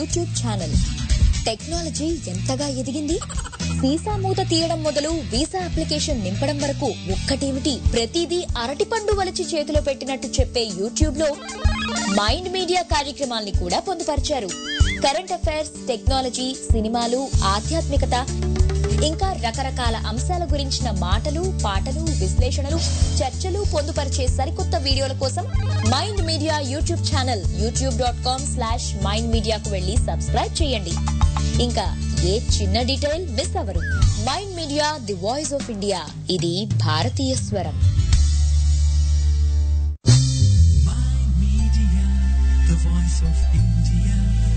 యూట్యూబ్ ఛానల్ టెక్నాలజీ ఎంతగా ఎదిగింది వీసా మూత తీయడం మొదలు వీసా అప్లికేషన్ నింపడం వరకు ఒక్కటేమిటి ప్రతిదీ అరటిపండు వలచి చేతిలో పెట్టినట్టు చెప్పే యూట్యూబ్ లో మైండ్ మీడియా కార్యక్రమాల్ని కూడా పొందుపరిచారు కరెంట్ అఫైర్స్ టెక్నాలజీ సినిమాలు ఆధ్యాత్మికత ఇంకా రకరకాల అంశాల గురించిన మాటలు పాటలు విశ్లేషణలు చర్చలు పొందుపరిచే సరికొత్త వీడియోల కోసం Mind Media YouTube channel YouTube dot com slash Mind మీడియాకు వెళ్లి సబ్స్క్రైబ్ చేయండి ఇంకా ఏ చిన్న డీటెయిల్ మిస్ అవ్వరు Mind Media the voice of India ఇది భారతీయ స్వరం The voice of India.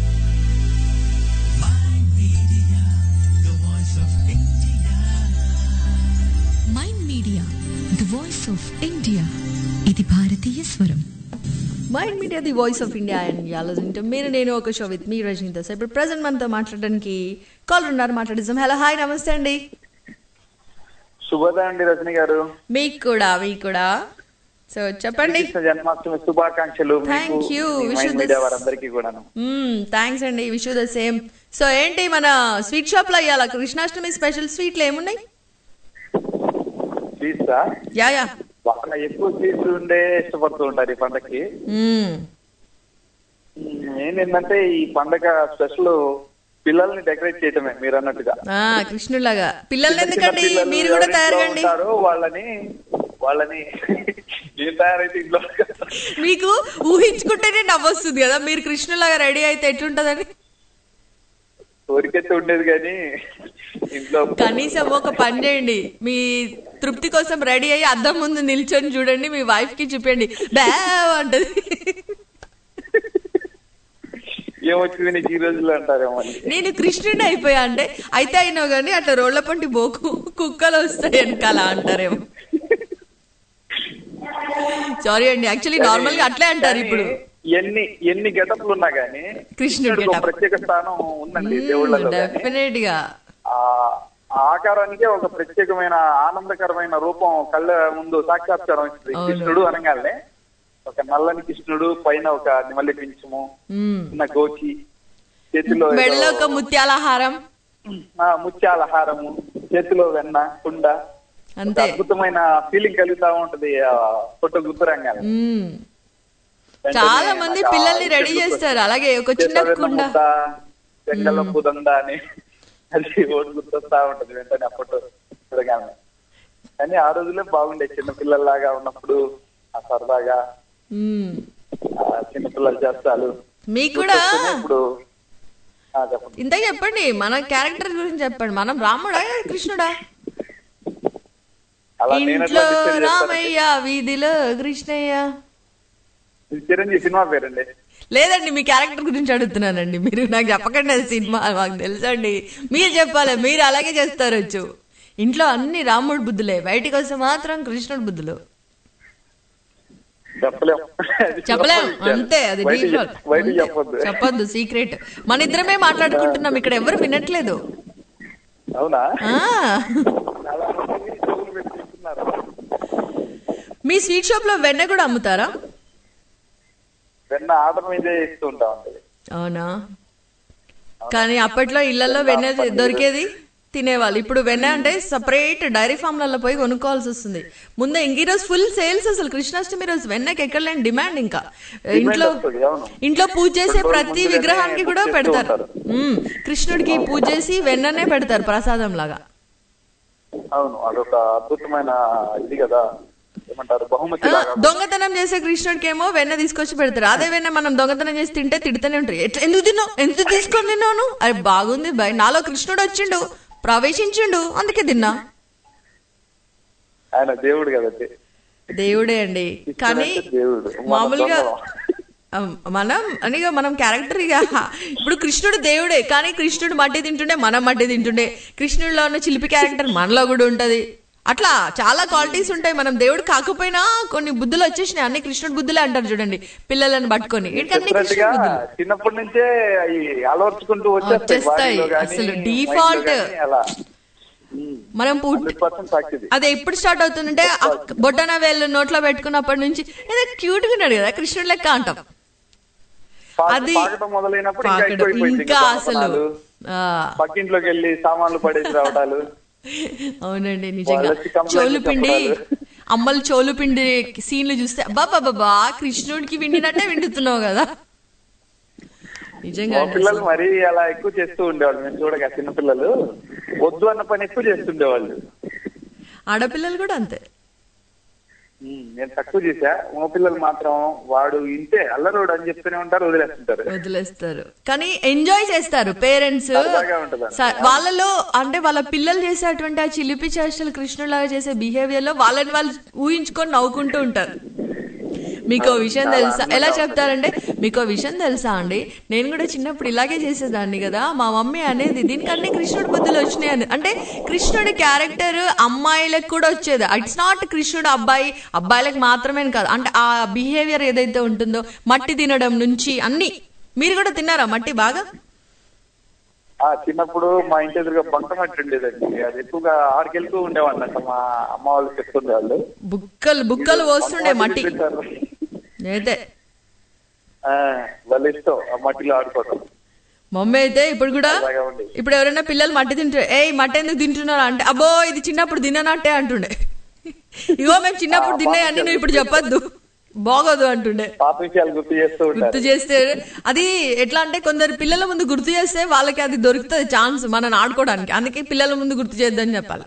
My media, the voice of India. Mind Media the voice of India ఇది భారతీయ స్వరం Mind Media the voice of India and ఆలోచింటే మీరు నేను ఒక షో విత్ మీ రజనీతో సో ఇప్పుడు ప్రజెంట్ మనతో మాట్లాడడానికి కాల్ ఉన్నారు మాట్లాడిస్తాం హలో హాయ్ నమస్తే అండి శుభోదయం అండి రజని గారు మీకు కూడా మీకు కూడా సో చెప్పండి శ్రీకృష్ణ జన్మాష్టమి శుభాకాంక్షలు మీకు, Thank you. మీ Wish Mind you the Media s- వారందరికీ కూడాను థ్యాంక్స్ అండి విష్ ద సేమ్ సో ఏంటి మన స్వీట్ షాప్ లో ఇవాళ కృష్ణాష్టమి స్పెషల్ స్వీట్లు ఏమున్నాయి స్వీట్సా యా యా బాగా ఎక్కువ స్వీట్స్ ఉండే ఇష్టపడుతూ ఉంటారు ఈ పండగకి మ్మ్. ఏంటంటే ఈ పండగ స్పెషల్ పిల్లల్ని డెకరేట్ చేయటమే మీరు అన్నట్టుగా ఆ కృష్ణులాగా పిల్లల్ని చిన్న చిన్న ఎందుకండి పిల్లలు మీరు కూడా ఎవరింట్లో తయారుగండి ఉంటారో వాళ్ళని వాళ్ళని నేను తయారైతే ఇంట్లో మీకు ఊహించుకుంటేనే నవ్వొస్తుంది కదా మీరు కృష్ణులాగా రెడీ అయితే ఎట్లుంటదని కోరికైతే ఉండేది కానీ ఇంట్లో కనీసం ఒక పని చేయండి మీ తృప్తి కోసం రెడీ అయ్యి అద్దం ముందు నిల్చొని చూడండి మీ వైఫ్ కి చూపండి బ్యా అంటది ఏమొచ్చింది నీకు ఈ రోజుల్లో అంటారేమో అని నేను కృష్ణుడిని అయిపోయా అంటే అయితే అయినావు కానీ అట్లా రోడ్ల పంటి బోకు కుక్కలు వస్తాయి వెనకాల అంటారేమో సారీ అండి యాక్చువల్లీ నార్మల్ గా అట్లే అంటారు ఇప్పుడు ఎన్ని ఎన్ని గెటప్లు ఉన్నా గానీ కృష్ణుడి కృష్ణుడికి ఒక getup. ప్రత్యేక స్థానం ఉందండి దేవుళ్ళలో గానీ. డెఫినెట్ గా ఆ ఆ ఆకారానికే ఒక ప్రత్యేకమైన ఆనందకరమైన రూపం కళ్ళ ముందు సాక్షాత్కారం ఇస్తుంది అవును. కృష్ణుడు అనగానే ఒక నల్లని కృష్ణుడు పైన ఒక నిమలి పింఛము మ్మ్. చిన్న గోచి చేతిలో ఏదో, మెడలో ఒక ముత్యాల హారం ఆ, ముత్యాల హారము చేతిలో వెన్న కుండ ఒక అంతే అద్భుతమైన ఫీలింగ్ కలుగుతా ఉంటది ఆ ఫోటో గుర్తురంగానే మ్మ్. చాలా మంది పిల్లల్ని రెడీ చేస్తారు అలాగే ఒక చిన్న కుండ చెంగలపు దండ అని అది ఓటు గుర్తొస్తా ఉంటది వెంటనే ఆ ఫోటో చూడగానే కానీ ఆ రోజులే బాగుండే చిన్న పిల్లల్లాగా ఉన్నప్పుడు ఆ సరదాగా మ్మ్. ఆ చిన్న పిల్లల చేస్తాలు మీకు కూడా గుర్తొస్తూనే ఇప్పుడు ఆ, చెప్పండి ఇంత చెప్పండి మన క్యారెక్టర్ గురించి చెప్పండి మనం రాముడా కృష్ణుడా అలా నేను ఇంట్లో ఎట్లా డిసైడ్ చేస్తానంటే, రామయ్య వీధిలో కృష్ణయ్య ఇది చిరంజీవి సినిమా పేరండి లేదండి మీ క్యారెక్టర్ గురించి అడుగుతున్నానండి మీరు నాకు చెప్పకండి అది సినిమా మాకు తెలుసండి మీరు చెప్పాలి మీరు అలాగే చేస్తారు వచ్చు ఇంట్లో అన్ని రాముడు బుద్ధులే బయటికి వస్తే మాత్రం కృష్ణుడు బుద్ధులు చెప్పలేం అది చెప్పలేం లోపల విషయాలు. అంతే అది బయటికి default. చెప్- బయటికి అంతే. చెప్పొద్దు చెప్పొద్దు సీక్రెట్ మన ఇద్దరమే మాట్లాడుకుంటున్నాం ఇక్కడ ఎవరు వినట్లేదు అవునా ఆ చాలా మంది చెవులు పెట్టి వింటున్నారు. మీ స్వీట్ షాప్ లో వెన్న కూడా అమ్ముతారా వెన్న ఆర్డర్ మీదే ఇస్తూ ఉంటాం అండి అవునా కానీ అప్పట్లో ఇళ్లలో వెన్న దొరికేది తినేవాళ్ళు ఇప్పుడు వెన్న అంటే సపరేట్ డైరీ ఫామ్లలో పోయి కొనుక్కోవాల్సి వస్తుంది ముందే ఇంక ఈరోజు ఫుల్ సేల్స్ అసలు కృష్ణాష్టమి రోజు వెన్నకి ఎక్కడ లేని డిమాండ్ ఇంకా ఇంట్లో వస్తుంది, అవును. ఇంట్లో పూజ చేసే రెండు రోజులు ప్రతి ముందుగానే విగ్రహానికి కూడా చేస్తూ పెడతారు ఉంటారు. ఉమ్, కృష్ణుడికి పూజ చేసి వెన్ననే పెడతారు ప్రసాదం లాగా అవును అదొక అద్భుతమైన ఇది కదా ఏమంటారు బహుమతి ఆ, లాగా దొంగతనం చేసే కృష్ణుడికి ఏమో వెన్న తీసుకొచ్చి పెడతారు అదే వెన్న మనం దొంగతనం చేసి తింటే తిడుతూనే ఉంటారు ఎట్లా ఎందుకు తిన్నావు ఎందుకు తీసుకొని తిన్నాను అది బాగుంది బాయ్ నాలో కృష్ణుడు వచ్చిండు ప్రవేశించిండు అందుకే తిన్నా ఆయన దేవుడు కదండి దేవుడే అండి కానీ కృష్ణుడంటే దేవుడు మన మామూలుగా దొంగలం. ఆ, మనం అని ఇక మనం క్యారెక్టర్ ఇక ఇప్పుడు కృష్ణుడు దేవుడే కానీ కృష్ణుడు మట్టి తింటుండే మనం మట్టి తింటుండే కృష్ణుడిలో ఉన్న చిలిపి క్యారెక్టర్ మనలో కూడా ఉంటది అట్లా చాలా క్వాలిటీస్ ఉంటాయి మనం దేవుడు కాకపోయినా కొన్ని బుద్ధులు వచ్చేసినాయి అన్ని కృష్ణుడు బుద్ధులే అంటారు చూడండి పిల్లలను పట్టుకొని వీటికన్నీ చెప్పినట్టుగా కృష్ణుడు బుద్ధులు చిన్నప్పటి నుంచే అవి అలవర్చుకుంటూ వచ్చేస్తాయి వచ్చేస్తాయి. బాడీలో గానీ, అసలు మైండ్లో default. గానీ అలా మనం పుట్ హండ్రెడ్ పర్సెంట్ సాక్షిది అదే ఎప్పుడు స్టార్ట్ అవుతుందంటే ఆ బొట్టన వేళ్ళు నోట్లో పెట్టుకున్నప్పటి నుంచి ఏదో క్యూట్ గా ఉన్నాడు కదా కృష్ణుడు లెక్క అంటాం పాక- అది పాకటం మొదలైనప్పుడు ఇంకా పాకడం, ఎక్కువైపోయింది ఇంకా ఇంకా అసలు దొంగతనాలు, ఆ, పక్కింట్లోకి వెళ్ళి సామాన్లు పడేసి రావడాలు అవునండి నిజంగా వాళ్ళొచ్చి complaint చోలు పిండి చెప్పడాలు. అమ్మలు చోలు పిండి సీన్లు చూస్తే బాబా బాబా కృష్ణుడికి విండినట్టే వింటున్నావు కదా నిజంగా మా అండి పిల్లలు అసలు. మరీ అలా ఎక్కువ చేస్తూ ఉండేవాళ్ళు మేము చూడగా చిన్న పిల్లలు వద్దు అన్న పని ఎక్కువ చేస్తుండేవాళ్ళు ఆడపిల్లలు కూడా అంతే ఉమ్, నేను తక్కువ చేశా మా పిల్లలు మాత్రం వాడు ఇంతే అల్లరోడు అని చెప్తూనే ఉంటారు వదిలేస్తుంటారు వదిలేస్తారు కానీ ఎంజాయ్ చేస్తారు పేరెంట్స్ సరదాగా ఉంటదండి. వాళ్ళలో అంటే వాళ్ళ పిల్లలు చేసేటువంటి ఆ చిలిపి చేష్టలు కృష్ణులాగా చేసే బిహేవియర్ లో వాళ్ళని వాళ్ళు ఊహించుకొని నవ్వుకుంటూ ఉంటారు మీకు విషయం తెలుసా ఎలా చెప్తారంటే మీకు విషయం తెలుసా అండి నేను కూడా చిన్నప్పుడు ఇలాగే చేసేదాన్ని కదా మా మమ్మీ అనేది దీనికన్నీ కృష్ణుడి బుద్ధులు వచ్చినాయి అని అంటే కృష్ణుడి క్యారెక్టర్ అమ్మాయిలకు కూడా వచ్చేది ఇట్స్ నాట్ కృష్ణుడు అబ్బాయి అబ్బాయిలకు మాత్రమే అని కాదు అంటే ఆ బిహేవియర్ ఏదైతే ఉంటుందో మట్టి తినడం నుంచి అన్ని మీరు కూడా తిన్నారా మట్టి బాగా ఆ చిన్నప్పుడు మా ఇంటి ఎదురుగా బంక మట్టి ఉండేదండి అది ఎక్కువగా ఆడికెళ్తూ ఉండేవాళ్ళు అంట మా అమ్మ వాళ్ళు చెప్తుండేవాళ్ళు బుక్కలు బుక్కలు పోస్తుండే మట్టి అయితే ఆ, వాళ్ళ ఇష్టం ఆ మట్టిలో ఆడుకోవడం మమ్మీ అయితే ఇప్పుడు కూడా అలాగే ఉంది ఇప్పుడు ఎవరైనా పిల్లలు మట్టి తింటారు ఏయ్ మట్టి ఎందుకు తింటున్నారు అంటే అబ్బో ఇది చిన్నప్పుడు తిననట్టే అంటుండే ఇగో మేము చిన్నప్పుడు తిన్నాయని నువ్వు ఇప్పుడు చెప్పొద్దు బాగోదు అంటుండే పాత విషయాలు గుర్తు చేస్తూ గుర్తు ఉంటారు చేస్తే అది ఎట్లా అంటే కొందరు పిల్లల ముందు గుర్తు చేస్తే వాళ్ళకి అది దొరుకుతుంది ఛాన్స్ మనం ఆడుకోవడానికి అందుకే పిల్లల ముందు గుర్తు చేద్దని చెప్పాలి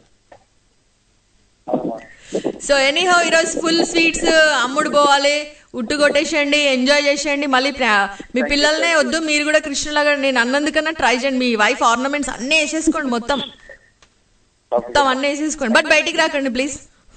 సో ఎనీహౌ ఈరోజు ఫుల్ స్వీట్స్ అమ్ముడు పోవాలి ఉట్టు కొట్టేసేయండి ఎంజాయ్ చేసేయండి మళ్ళీ ప్రా- మీ పిల్లల్నే వద్దు మీరు కూడా కృష్ణులాగా నేను అన్నందుకన్నా ట్రై చేయండి మీ వైఫ్ ఆర్నమెంట్స్ అన్నీ వేసేసుకోండి మొత్తం మొత్తం అన్నీ వేసేసుకోండి బట్ బయటికి రాకండి please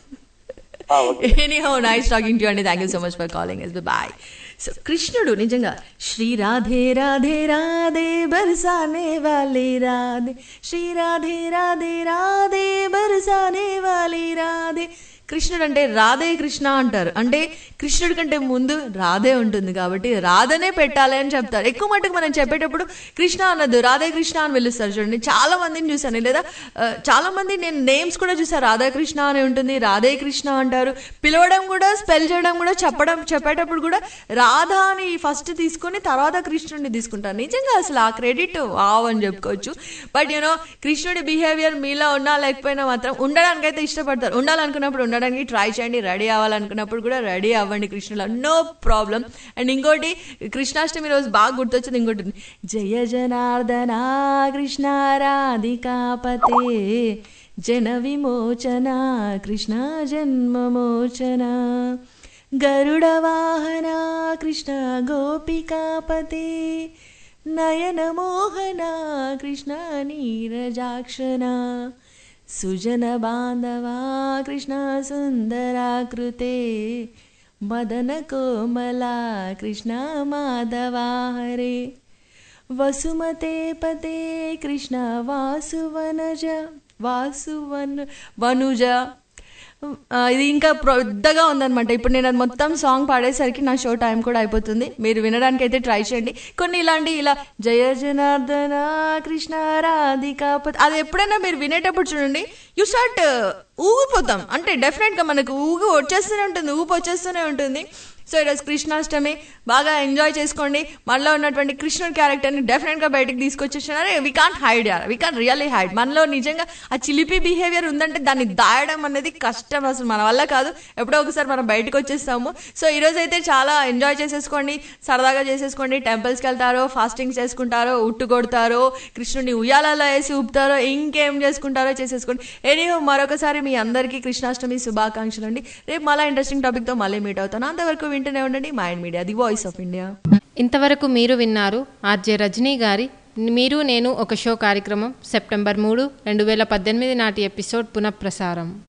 anyhow nice talking to అండి thank you so much for calling yes bye so కృష్ణుడు నిజంగా శ్రీ రాధే రాధే రాధే బరసానే వాలే రాధే శ్రీ రాధే రాధే రాధే బరసానే వాలే రాధే కృష్ణుడు అంటే రాధే కృష్ణ అంటారు అంటే కృష్ణుడి కంటే ముందు రాధే ఉంటుంది కాబట్టి రాధనే పెట్టాలి అని చెప్తారు ఎక్కువ మటుకు మనం చెప్పేటప్పుడు కృష్ణ అన్నది రాధే కృష్ణ అని పిలుస్తారు చూడండి చాలా మందిని చూసాను లేదా ఆ, చాలా మంది నేను నేమ్స్ కూడా చూసాను రాధా కృష్ణ అని ఉంటుంది రాధే కృష్ణ అంటారు పిలవడం కూడా స్పెల్ చేయడం కూడా చెప్పడం చెప్పేటప్పుడు కూడా రాధా అని ఫస్ట్ తీసుకొని తర్వాత కృష్ణుడిని తీసుకుంటారు నిజంగా అసలు ఆ క్రెడిట్ వావ్ అని చెప్పుకోవచ్చు బట్ యూనో కృష్ణుడి బిహేవియర్ మీలో ఉన్నా లేకపోయినా మాత్రం ఉండడానికి అయితే ఇష్టపడతారు ఉండాలనుకున్నప్పుడు ఉండడానికి ట్రై చేయండి రెడీ అవ్వాలనుకున్నప్పుడు కూడా రెడీ అవ్వండి కృష్ణులో నో ప్రాబ్లం అండ్ ఇంకోటి కృష్ణాష్టమి రోజు బాగా గుర్తొచ్చింది ఇంకోటి ఉంది. జయ జనార్దన కృష్ణ రాధికాపతే జన విమోచన కృష్ణ జన్మమోచన గరుడ వాహన కృష్ణ గోపికాపతే నయన మోహన కృష్ణ నీరజాక్షణ సుజన బాంధవా కృష్ణ సుందరాకృతే మదన కోమలా కృష్ణ మాధవా హరే వసుమతే పతే కృష్ణ వాసువనజ వాసువన్ వనుజ ఆ, ఇది ఇంకా పెద్దగా ఉందన్నమాట ఇప్పుడు నేను అది మొత్తం సాంగ్ పాడేసరికి నా షో టైం కూడా అయిపోతుంది మీరు వినడానికి అయితే ట్రై చేయండి కొన్ని ఇలాంటి ఇలా జయ జనార్దన కృష్ణ రాధికా ప- అది ఎప్పుడైనా మీరు వినేటప్పుడు చూడండి యు స్టార్ట్ ఊగిపోతాం అంటే డెఫినెట్గా మనకు ఊగి వచ్చేస్తూనే ఉంటుంది ఊపి వచ్చేస్తూనే ఉంటుంది సో ఈరోజు కృష్ణాష్టమి బాగా ఎంజాయ్ చేసుకోండి మనలో ఉన్నటువంటి కృష్ణుడి క్యారెక్టర్ని డెఫినెట్గా బయటకు తీసుకొచ్చేసినారే వి కాంట్ హైడ్ యార్ వి కాంట్ రియల్లీ హైడ్ మనలో నిజంగా ఆ చిలిపి బిహేవియర్ ఉందంటే దాన్ని దాయడం అనేది కష్టం అసలు మన వల్ల కాదు ఎప్పుడో ఒకసారి మనం బయటకు వచ్చేస్తాము సో ఈరోజు అయితే చాలా ఎంజాయ్ చేసేసుకోండి సరదాగా చేసేసుకోండి టెంపుల్స్కి వెళ్తారో ఫాస్టింగ్స్ చేసుకుంటారో ఉట్టు కొడతారో కృష్ణుడిని ఉయ్యాలలో వేసి ఊపుతారో ఇంకేం చేసుకుంటారో చేసేసుకోండి ఎనీహో మరొకసారి మీ అందరికీ కృష్ణాష్టమి శుభాకాంక్షలు అండి రేపు మళ్ళీ ఇంట్రెస్టింగ్ టాపిక్తో మళ్ళీ మీట్ అవుతాను అంతవరకు వింటూనే ఉండండి Mind Media the voice of India ఇంతవరకు మీరు విన్నారు ఆర్జే రజనీ గారి మీరు నేను ఒక షో కార్యక్రమం సెప్టెంబర్ మూడు రెండు వేల పద్దెనిమిది నాటి ఎపిసోడ్ పునఃప్రసారం